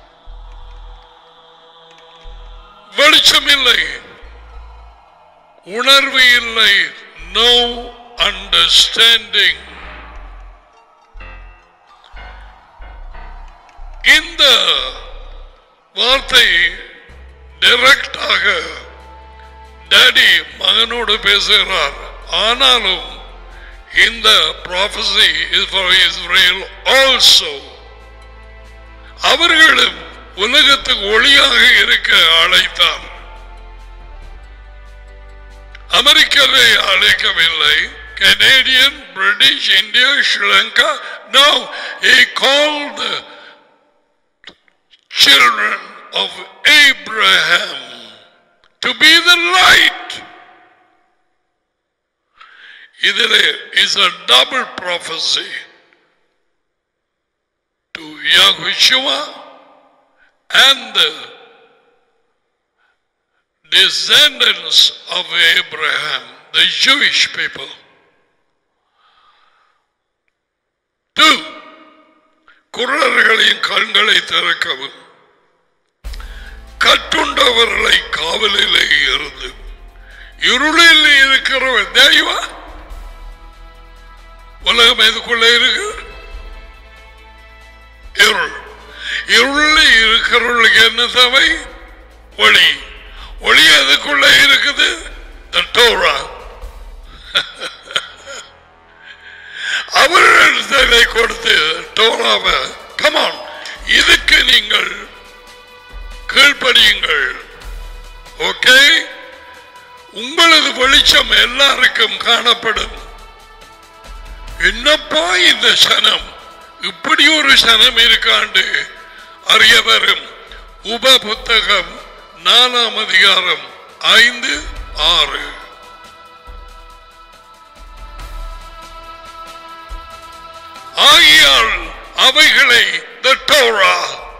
வெளிச்சம் இல்லை உணர்வு இல்லை நோ அண்டர்ஸ்டாண்டிங் இந்த வார்த்தை டைரக்டாக டேடி மகனோடு பேசுகிறார் ஆனாலும் இந்த prophecy is for Israel also அவர்களும் உலகத்துக்கு ஒளியாக இருக்க அழைத்தார் அமெரிக்கரை அழைக்கவில்லை Canadian British India Sri Lanka no he called the children of Abraham to be the light இதிலே is a double prophecy to Yahushua and the descendants of Abraham, the Jewish people. Two, குரலர்களின் கண்களை திறக்கவும் கட்டுண்டவர்களை காவலிலே இருந்து இருளில் இருக்கிறவன் தெய்வா உலகம் எதுக்குள்ள இருக்கு இருள் இருளில் இருக்கிறவர்களுக்கு என்ன தேவை ஒளி ஒளி அதுக்குள்ள இருக்குது The Torah. அவர்களை கொடுத்து டோராவை கமான் இதுக்கு நீங்கள் கீழ்ப்படியுங்கள் ஓகே உங்களது வெளிச்சம் எல்லாருக்கும் காணப்படும் என்னப்பா இந்த சனம் இப்படி ஒரு சனம் இருக்காண்டு அறிய வரும் உப புத்தகம் நாலாம் அதிகாரம் ஐந்து ஆறு ஆகியால் அவைகளை the Torah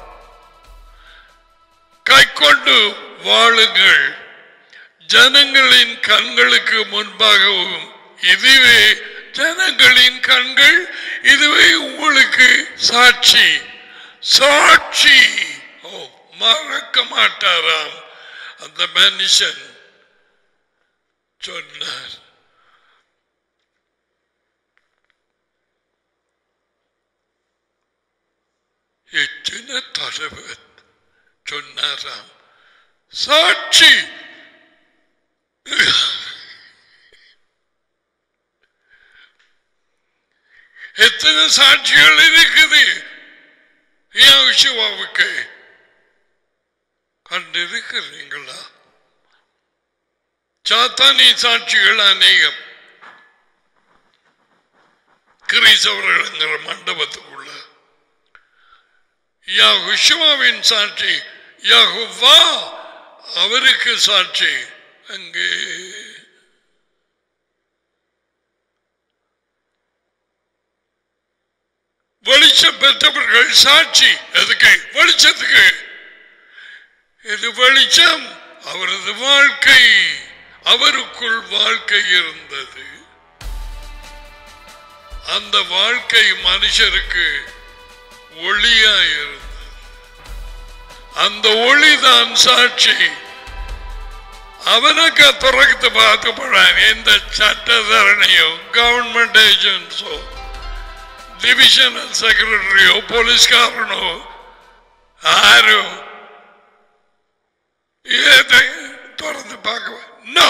கைக்கொண்டு வாழுங்கள் ஜனங்களின் கண்களுக்கு முன்பாகவும் இதுவே ஜனங்களின் கண்கள் இதுவே உங்களுக்கு சாட்சி சாட்சி ஓ மறக்க மாட்டாராம் அந்த மனுஷன் சொன்னார் எத்தனை தலைவர் சொன்னாராம் சாட்சி எத்தனை சாட்சிகள் இருக்குது ஏன் சிவாவுக்கு கண்டிருக்கிறீங்களா சாத்தானி சாட்சிகள் அநேகம் கிரீசவர்கள்ங்கிற மண்டபத்துக்குள்ள யாகுஷுவாவின் சாட்சி யாகுவா அவருக்கு சாட்சி அங்கே வெளிச்சம் பெற்றவர்கள் சாட்சி எதுக்கு வெளிச்சத்துக்கு இது வெளிச்சம் அவரது வாழ்க்கை அவருக்குள் வாழ்க்கை இருந்தது அந்த வாழ்க்கை மனுஷருக்கு ஒளியா இருந்தது அந்த ஒளிதான் சாட்சி அவனுக்கு துறக்கத்து பார்த்து போறான் எந்த சட்டத்தரணையோ கவர்மெண்ட் ஏஜென்ட்ஸோ டிவிஷனல் செக்ரட்டரியோ போலீஸ்காரனோ ஆரோ ஏதை திறந்து பார்க்க நோ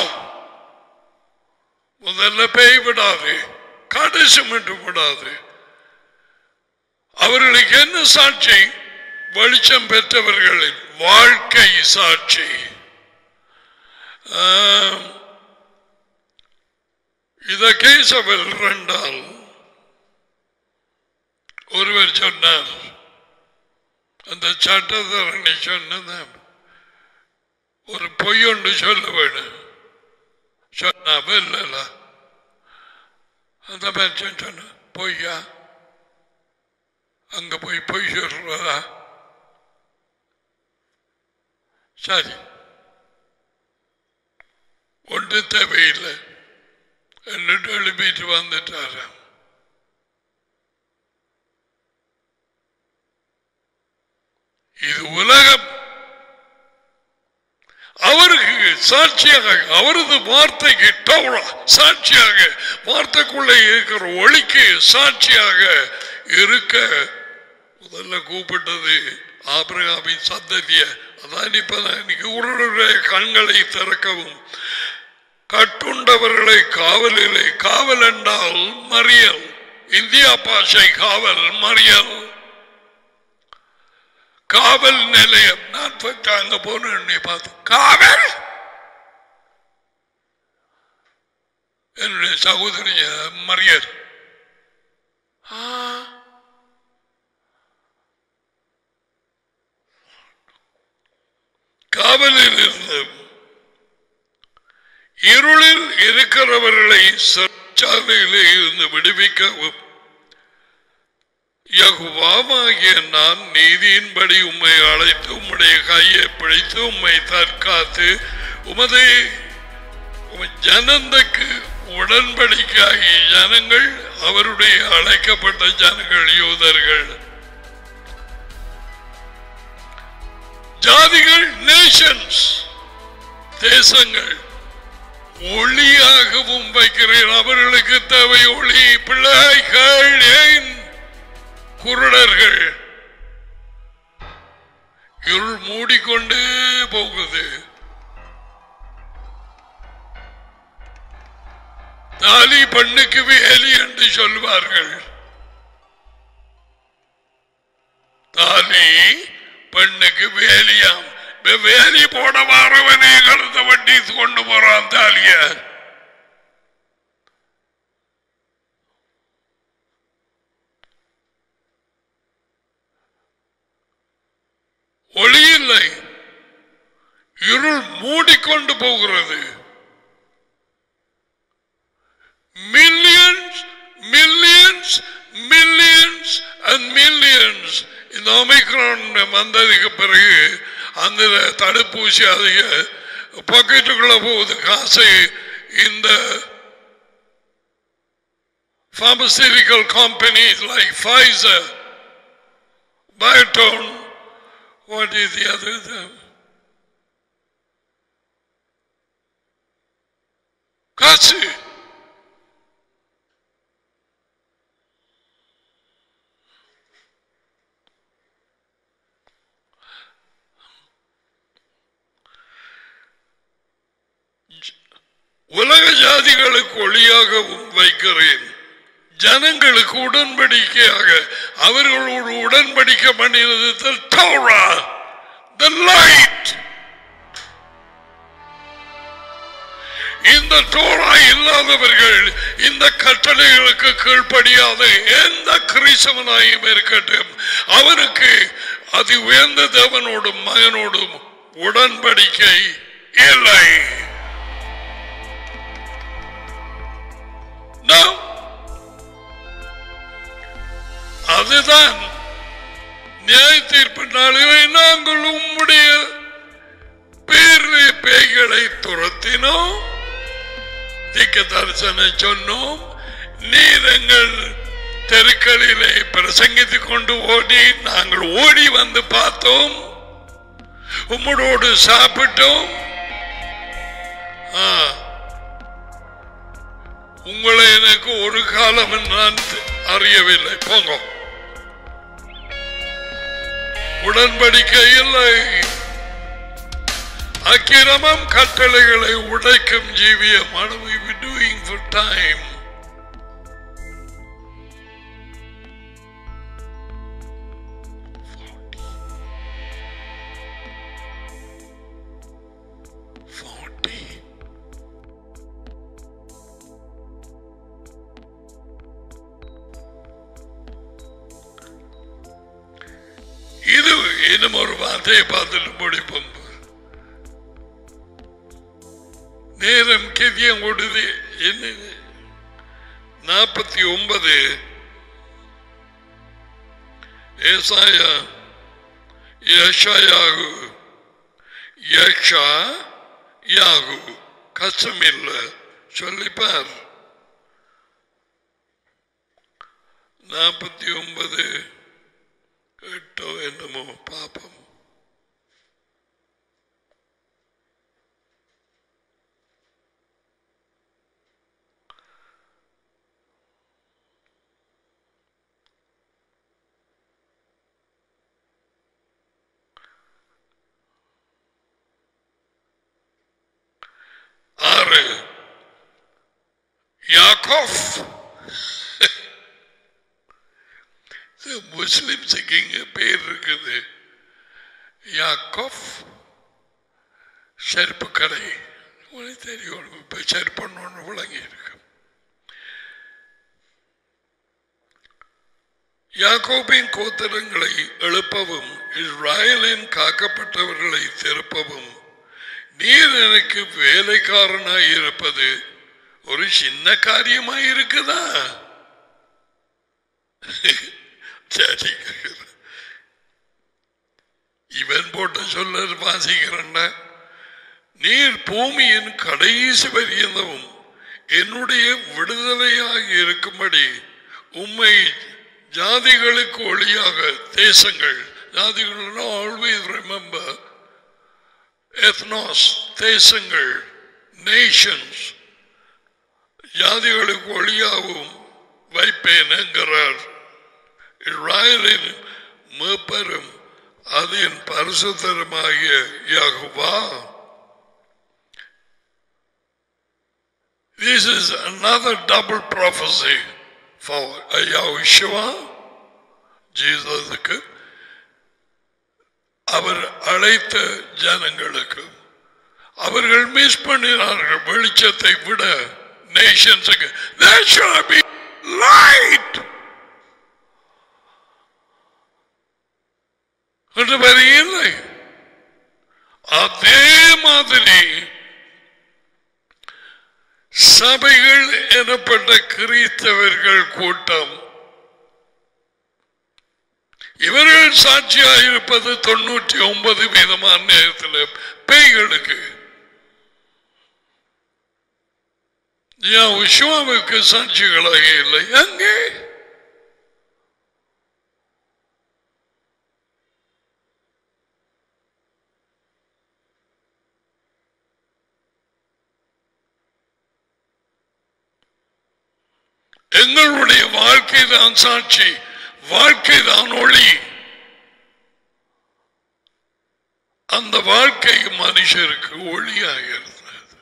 முதல்ல பேய் விடாது கடைசி மட்டும் விடாது அவர்களுக்கு என்ன சாட்சி வெளிச்சம் பெற்றவர்களின் வாழ்க்கை சாட்சி ஆம். இத கேசவல் ரெண்டால் ஒருவர் சொன்னார் அந்த சட்டத்தரணி சொன்னது ஒரு பொய் ஒன்று சொல்ல வேணும் சொன்னாம இல்லல அந்த மனுஷன் சொன்ன பொய்யா அங்க போய் பொய் சொல்றதா சரி ஒன்று தேவையில்லை എന്നിട്ട് எழுப்பிட்டு வந்துட்டாரு இது உலகம் அவருக்கு சாட்சியாக அவரது வார்த்தைக்கு டவுரா சாட்சியாக வார்த்தைக்குள்ளே இருக்கிற ஒளிக்கு சாட்சியாக இருக்க முதல்ல கூப்பிட்டது ஆபிரகாமின் சந்ததிய அதான் இப்பதான் இன்னைக்கு உடனுடைய கண்களை திறக்கவும் கட்டுண்டவர்களை காவலிலே காவல் என்றால் மறியல் இந்தியா பாஷை காவல் மறியல் காவல் நிலையம் நான் போயிட்டு அங்க போன பார்த்து காவல் என்னுடைய சகோதரிய மறியல் ஆ. காவலில் இருந்து இருளில் இருக்கிறவர்களை சச்சாலையிலே இருந்து விடுவிக்கவும் யகுவாமாகிய நான் நீதியின்படி உம்மை அழைத்து உம்முடைய கையை பிடித்து உம்மை தற்காத்து உமது உம் ஜனந்தக்கு உடன்படிக்கையாகிய ஜனங்கள் அவருடைய அழைக்கப்பட்ட ஜனங்கள் யூதர்கள் ஜாதிகள் நேஷன்ஸ் தேசங்கள் ஒளியாகவும் வைக்கிறேன் அவர்களுக்கு தேவை ஒளி பிள்ளைகள் ஏன் குருடர்கள் இருள் மூடிக்கொண்டே போகுது தாலி பெண்ணுக்கு வேலி என்று சொல்வார்கள் தாலி பெண்ணுக்கு வேலியாம் இப்ப வேலி போட வாரவனே கழுத்த வட்டி கொண்டு போறான் தாலிய ஒளி இல்லை இருள் மூடிக்கொண்டு போகிறது millions millions millions and millions இந்த ஒமைக்ரான் வந்ததுக்கு பிறகு அந்த தடுப்பூசி அதிக பாக்கெட்டுக்குள்ள போகுது காசு இந்த pharmaceutical companies like Pfizer, Biotone, what is the other? thing? காசு உலக ஜாதிகளுக்கு ஒளியாகவும் வைக்கிறேன் ஜனங்களுக்கு உடன்படிக்கையாக அவர்களோடு உடன்படிக்கை பண்ணினது the Torah, the light. இந்த டோரா இல்லாதவர்கள் இந்த கட்டளைகளுக்கு கீழ்ப்படியாத எந்த கிறிஸ்தவனாயும் இருக்கட்டும் அவனுக்கு அதி உயர்ந்த தேவனோடும் மகனோடும் உடன்படிக்கை இல்லை No. அதுதான் நியாய தீர்ப்பு நாளிலே நாங்கள் உம்முடைய பேரில் பேய்களை துரத்தினோம் தீக்க தரிசனை சொன்னோம் நீர் எங்கள் தெருக்களிலே பிரசங்கித்துக் கொண்டு ஓடி நாங்கள் ஓடி வந்து பார்த்தோம் உம்மோடு சாப்பிட்டோம் ஆ. உங்களை எனக்கு ஒரு காலம் நான் அறியவில்லை போங்க உடன்படிக்கை இல்லை அக்கிரமம் கட்டளைகளை உடைக்கும் ஜீவியம் what are we doing for time Forty. இது இன்னும் ஒரு வார்த்தையை பார்த்துட்டு முடிப்போம் நேரம் கெதியம் கொடுது என்ன நாற்பத்தி ஒன்பது ஏசாயா யஷாயாகு யக்ஷா யாகு கஷ்டமில்ல சொல்லிப்பார் நாற்பத்தி ஒன்பது எட்டோ என்னமோ பாப்போம் ஆறு யாக்கோஃப் முஸ்லிம்ஸுக்கு இங்க பேர் இருக்குது யாக்கோஃப் செருப்பு கடை உனக்கு தெரியும் இப்ப செருப்புன்னு விளங்கி இருக்கு யாக்கோபின் கோத்திரங்களை எழுப்பவும் இஸ்ராயலின் காக்கப்பட்டவர்களை திருப்பவும் நீர் எனக்கு வேலைக்காரனாய் இருப்பது ஒரு சின்ன காரியமாய் இருக்குதா சரி இவன் போட்ட சொல்ல வாசிக்கிறண்ட நீர் பூமியின் கடைசி பரியந்தவும் என்னுடைய விடுதலையாக இருக்கும்படி உம்மை ஜாதிகளுக்கு ஒளியாக தேசங்கள் ஜாதிகள் ஆல்வேஸ் ரிமெம்பர் எத்னாஸ் தேசங்கள் நேஷன்ஸ் ஜாதிகளுக்கு ஒளியாகவும் வைப்பேன் என்கிறார் இஸ்ராயலின் மேப்பரும் அதன் பரிசுத்தரமாகிய யாகுவா This is another double prophecy for Yahushua, ஜீசஸுக்கு அவர் அழைத்த ஜனங்களுக்கு அவர்கள் மிஸ் பண்ணினார்கள் வெளிச்சத்தை விட நேஷன்ஸுக்கு There shall be light என்று வரையில்லை அதே மாதிரி சபைகள் எனப்பட்ட கிறிஸ்தவர்கள் கூட்டம் இவர்கள் சாட்சியாக இருப்பது தொண்ணூற்றி ஒன்பது வீதமான நேரத்தில் பேய்களுக்கு ஏன் விஸ்வாவுக்கு சாட்சிகளாக இல்லை அங்கே எங்களுடைய வாழ்க்கை தான் சாட்சி வாழ்க்கை தான் ஒளி அந்த வாழ்க்கை மனுஷருக்கு ஒளியாக இருந்தது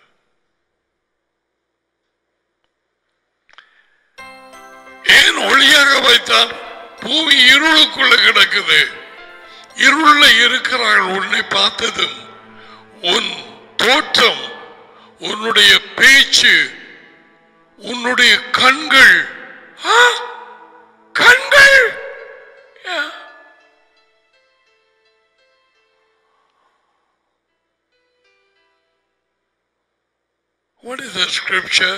ஏன் ஒளியாக வைத்தார் பூமி இருளுக்குள்ள கிடக்குது இருள இருக்கிறார்கள் உன்னை பார்த்ததும் உன் தோற்றம் உன்னுடைய பேச்சு உன்னுடைய கண்கள் ஆ? கண்கள் Yeah. What is the scripture?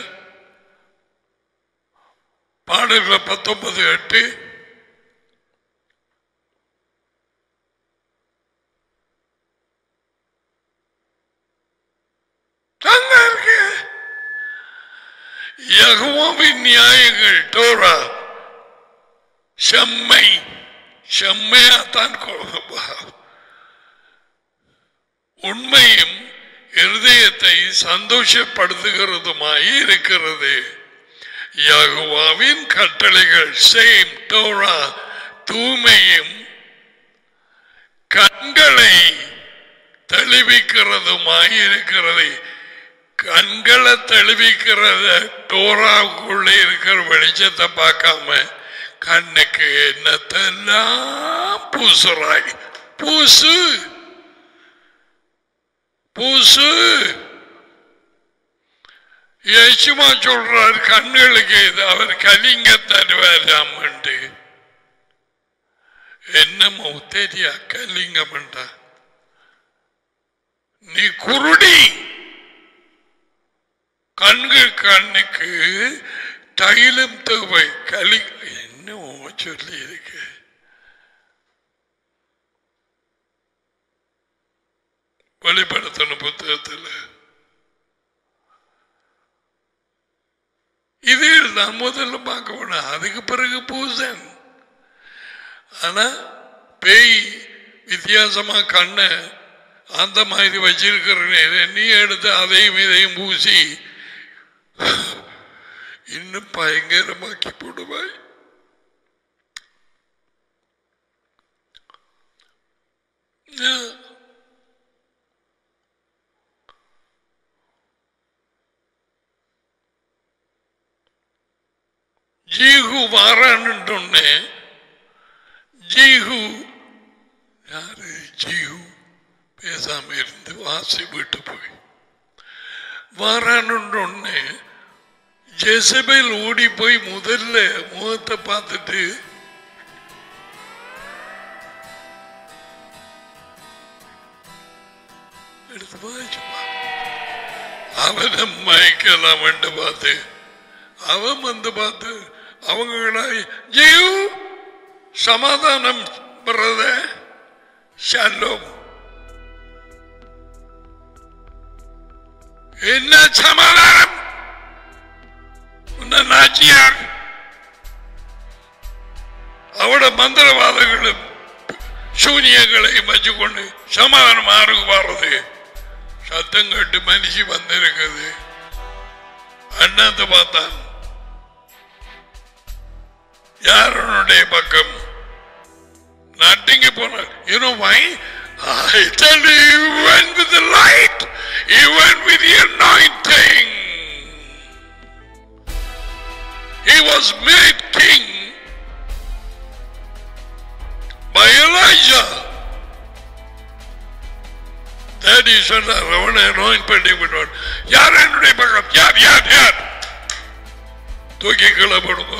பாடல்கள் பத்தொன்பது எட்டு யகோவாவின் நியாயங்கள் டோரா செம்மை செம்மையாத்தான் கொ- உண்மையும் இருதயத்தை சந்தோஷப்படுத்துகிறதுமாய் இருக்கிறது யகோவாவின் கட்டளைகள் சேம் டோரா தூய்மையும் கண்களை தெளிவிக்கிறதுமாய் இருக்கிறது கண்களை தெளிவிக்கிறத டோராவுக்குள்ளே இருக்கிற வெளிச்சத்தை பார்க்காம கண்ணுக்கு என்னத்தெல்லாம் பூசுறாய் பூசு பூசு யேசுமா சொல்றார் கண்களுக்கு இது அவர் கலிங்க தருவாராம் என்னமோ தெரியா கலிங்கம் நீ குருடி கண்கள் கண்ணுக்கு தைலம் தேவை கலி என்னமோ சொல்லி இருக்கு வெளிப்படுத்தின புத்தகத்தில் இது நான் முதல்ல பார்க்க போனேன் அதுக்கு பிறகு பூசன் ஆனா பேய் வித்தியாசமா கண்ணை அந்த மாதிரி வச்சிருக்கிற நேரம் நீ எடுத்து அதையும் இதையும் பூசி இன்னும் பயங்கரமாக்கி போடுவாய் Yeah. ஜீகு வாரான்னு ஜீகு யாரு ஜீகு பேசாம இருந்து வாசி விட்டு போய் வாரான்னு ஜெசபேல் ஓடி போய் முதல்ல முகத்தை பார்த்துட்டு எடுத்து வாய்ச்சுப்பா அவனை மயக்கலாம் பார்த்து அவன் வந்து பார்த்து அவங்க ஜீவ் சமாதானம் பிரத ஷாலோம் என்ன சமாதானம் உன்னை நாச்சியார் அவட மந்திரவாதங்களும் சூனியங்களையும் வச்சுக்கொண்டு சமாதானம் ஆறுக்கு வர்றது சத்தம் கட்டு மனுஷி வந்திருக்குது அண்ணாந்து பார்த்தான் யாருடைய பக்கம் நட்டிங்க போனார் You know why? I tell you, he went with the light. He went with the anointing. He was made king by Elijah. Daddy சொன்னார் அவனை அனாயின் பண்ணி விடுவான் யார் என்னுடைய பக்கம் யார் யார் யார் தூக்கி கீழே போடுங்க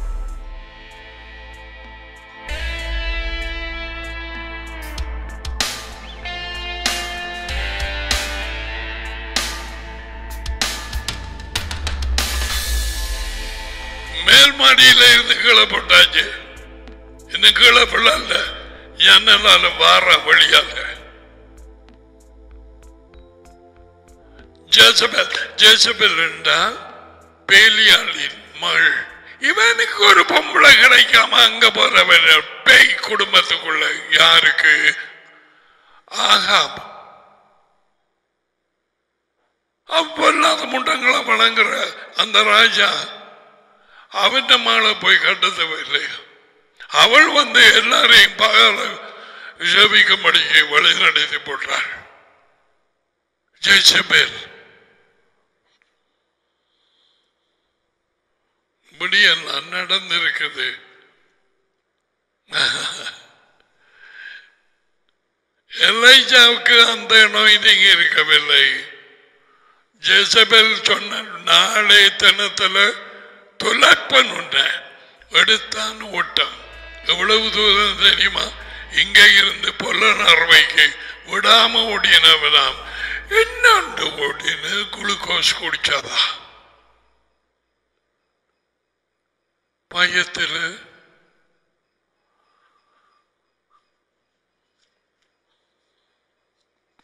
மேல் மாடியில இருந்து கீழே போட்டாச்சு இன்னும் கீழே பிள்ளால ஜன்னலால வார வழியால ஜேசபெல் ஜேசபெல் என்றால் பேலியாளின் மகள் இவனுக்கு ஒரு பொம்பளை கிடைக்காம அங்க போறவன் பேய் குடும்பத்துக்குள்ள யாருக்கு ஆகாம் அவ்வல்லாத முண்டங்களை வழங்குற அந்த ராஜா அவன் மாலை போய் கட்டத்தவில்லை அவள் வந்து எல்லாரையும் பகல ஜபிக்கும்படி வழி நடத்தி போட்டாள் ஜெய்சபேல் இப்படியெல்லாம் நடந்திருக்குது எல்லைஜாவுக்கு அந்த நோய்டிங் இருக்கவில்லை ஜெசபெல் சொன்ன நாளை தினத்துல துலப்பன் உண்ட எடுத்தான் ஓட்டம் எவ்வளவு தூரம் தெரியுமா இங்க இருந்து பொல்லனர்வைக்கு விடாம ஓடினவனாம் என்னண்டு ஓடினு குளுக்கோஸ் குடிச்சாதா பயத்தில்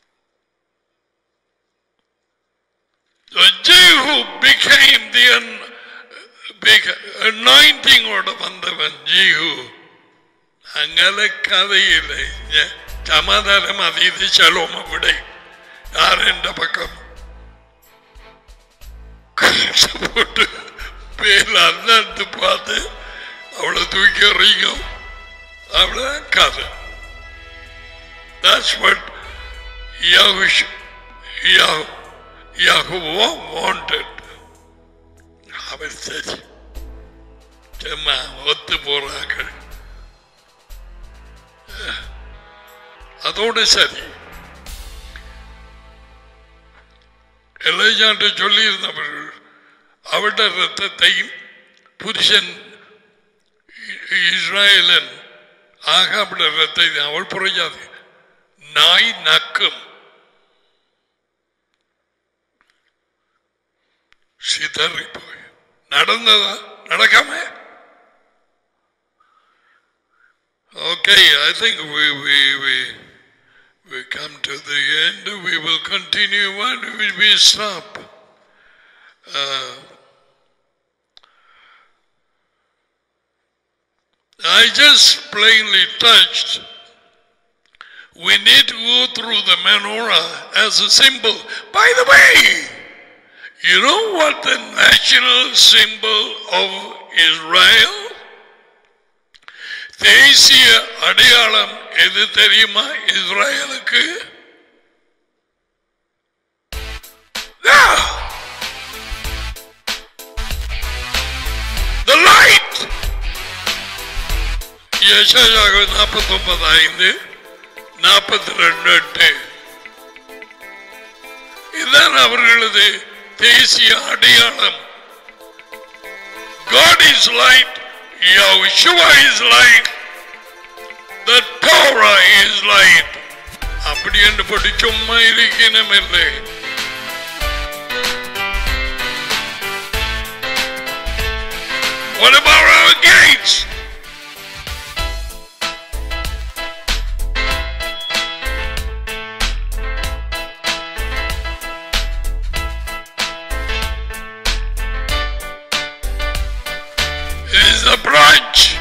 So Jehu became the an- அனாயிண்டிங்கோட வந்தவன் ஜீகு அங்கல கதையில்லை ஞ- சமாதானம் அதீது சலோம விடை யார் என்ற பக்கம் போட்டு பேர் அண்ணாத்து பார்த்து அவளை தூக்கி எறிங்க அவ்வளவுதான் கதை That's what Yahush, Yah, Yahuwah wanted. அவர் சரி சும்மா ஒத்து போறாங்க அதோட சரி எல்லைஜான்ட்டு சொல்லியிருந்தவர்கள் அவருடைய ரத்தத்தையும் புருஷன் இ- இஸ்ராயலன் ஆகாபுடைய ரத்தை அவள் புரியாது நாய் நக்கும் சிதறி போய் நடந்ததா நடக்காம Okay, I think we, we, we, we come to the end. We will continue when we, we stop. Uh, I just plainly touched. We need to go through the menorah as a symbol. By the way, you know what the national symbol of Israel? தேசிய அடையாளம் எது தெரியுமா இஸ்ரேலுக்கு Yeah. The light. யசாயாக நாற்பத்தி ஒன்பது ஐந்து நாற்பத்தி ரெண்டு எட்டு இதுதான் அவர்களது தேசிய அடையாளம் God is light, Yahushua is light, the Torah is light. அப்படி என்று போட்டு சும்மா இருக்கணும் இல்லை What about our gates? It is a branch.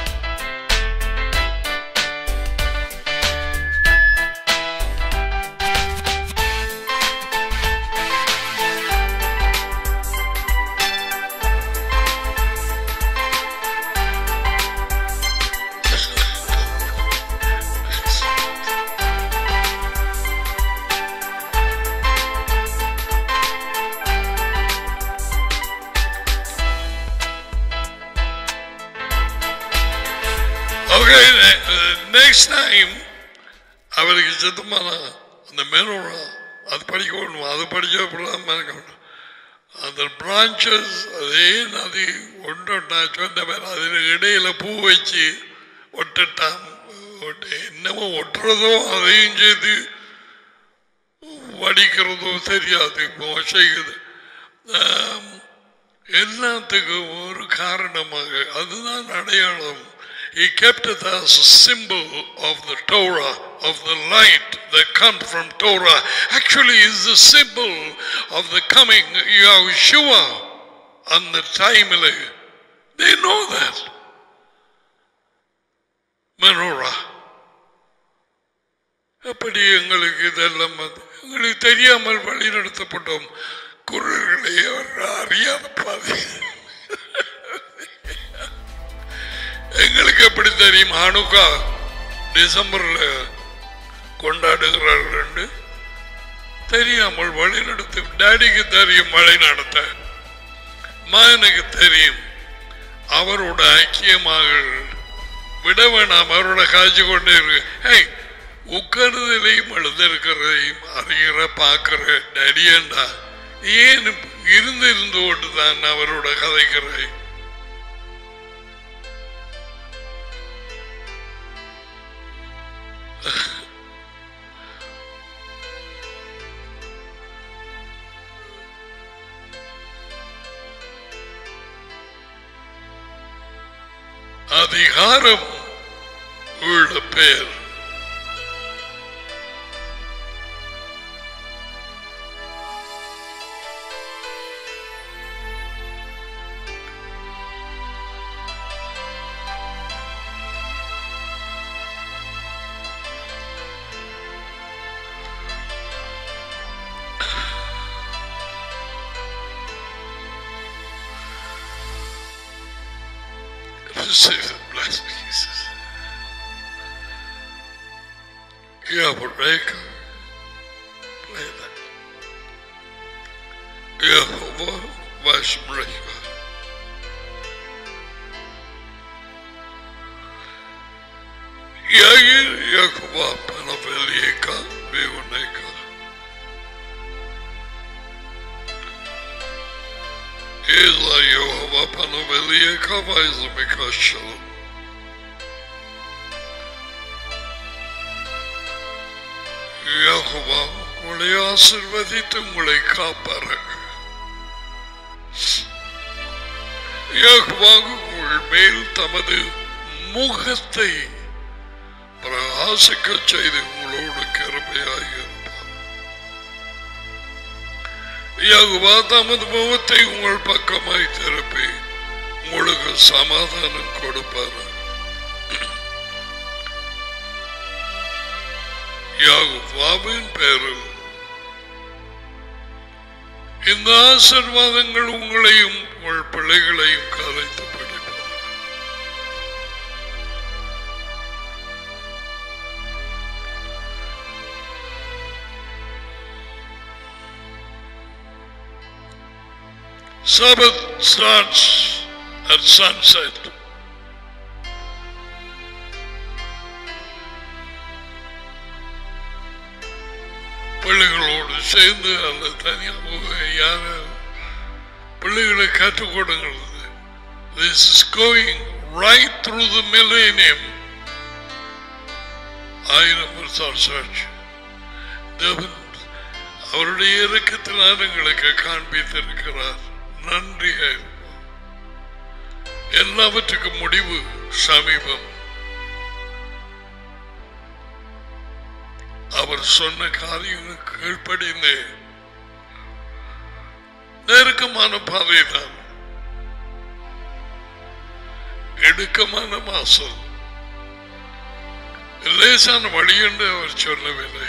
Okay, ne- uh, next time அவருக்கு சித்தமான அந்த மெனோரா அது படிக்கணும் அது படிச்ச அப்புறம் அந்த பிரான்ச்சஸ் அதே நதி ஒன்றொட்டா சொன்ன பேர் அதில் இடையில பூ வச்சு ஒட்டுட்டான் ஒட்டு என்னமோ ஒட்டுறதோ அதையும் செய்து வடிக்கிறதோ தெரியாது மோசைக்குது ஆம், எல்லாத்துக்கும் ஒரு காரணமாக அதுதான் அடையாளம் He kept it as a symbol of the Torah, of the light that comes from Torah. Actually, is the symbol of the coming Yahushua on the time. They know that. Menorah. எப்படி எங்களுக்கு இதெல்லாம் வந்து எங்களுக்கு தெரியாமல் வழிநடத்தப்பட்டோம் குரல்களை அவர் அறியாத பாதை எங்களுக்கு எப்படி தெரியும் ஹனுக்கா டிசம்பர்ல கொண்டாடுகிறார்கள் என்று தெரியாமல் வழி நடத்த டேடிக்கு தெரியும் வழி நடத்த மகனுக்கு தெரியும் அவரோட ஐக்கியமாக விட வேணாம் அவரோட காய்ச்சி கொண்டே இருக்கு ஏய் உட்கருதலையும் எழுதிருக்கிறதையும் அறிகிற பார்க்கிற டடியண்டா ஏன் இருந்து இருந்து கொண்டு தான் அவரோட கதைக்கிறேன் அதிகாரம் உள்ள பேர் receive the blessings. Yaboreka. Play that. Yehovah Vashmreka. Yair Yehovah Panavelieka Vioneka. Ela Yehovah Panavelieka Vaizameka Shalom. Jehovah உங்களை ஆசிர்வதித்து உங்களை காப்பார்கள் யெகோவா உங்கள் மேல் தமது முகத்தை பிரகாசிக்க செய்து உங்களோடு கருமையாக இருப்பார் யெகோவா தமது முகத்தை உங்கள் பக்கமாய் திருப்பி உங்களுக்கு சமாதானம் கொடுப்பார் யாகுவாவின் பேரில் இந்த ஆசிர்வாதங்கள் உங்களையும் உங்கள் பிள்ளைகளையும் கலைத்து படிப்பார் Sabbath starts at sunset. பிள்ளைகளோடு சேர்ந்து அல்ல தனியாக யார பிள்ளைகளை கற்றுக் கொடுங்கள் This is going right through the millennium. ஆயிரம் வருஷம் சாட்சி தேவன் அவருடைய இறக்கத்தினால் எங்களுக்கு காண்பித்திருக்கிறார் நன்றி எல்லாவற்றுக்கும் முடிவு சமீபம் அவர் சொன்ன காரியங்கள் கீழ்ப்படிந்து நெருக்கமான பாதை தான் இடுக்கமான மாசம் லேசான வழி என்று அவர் சொல்லவில்லை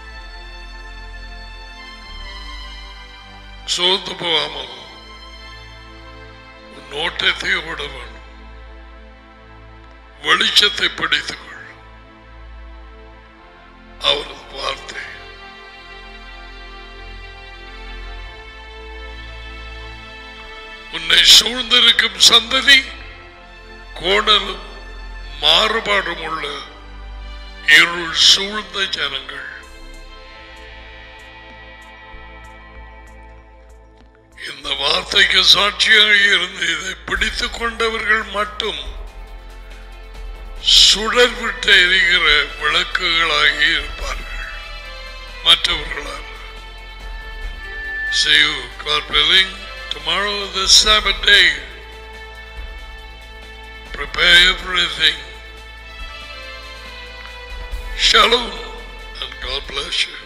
சோர்ந்து போகாமல் உன் நோட்டத்தை விட வேண்டும் வெளிச்சத்தை படித்துக்கொள் அவரது வார்த்தை உன்னை சூழ்ந்திருக்கும் சந்ததி கோணலும் மாறுபாடும் உள்ள இருள் சூழ்ந்த ஜனங்கள் இந்த வார்த்தைக்கு சாட்சியாக இருந்து இதை பிடித்துக் கொண்டவர்கள் மட்டும் சுடர் விட்டு எரிகிற விளக்குகளாகி இருப்பார்கள் மற்றவர்களால் See you, God willing, tomorrow the Sabbath day. Prepare everything. Shalom and God bless you.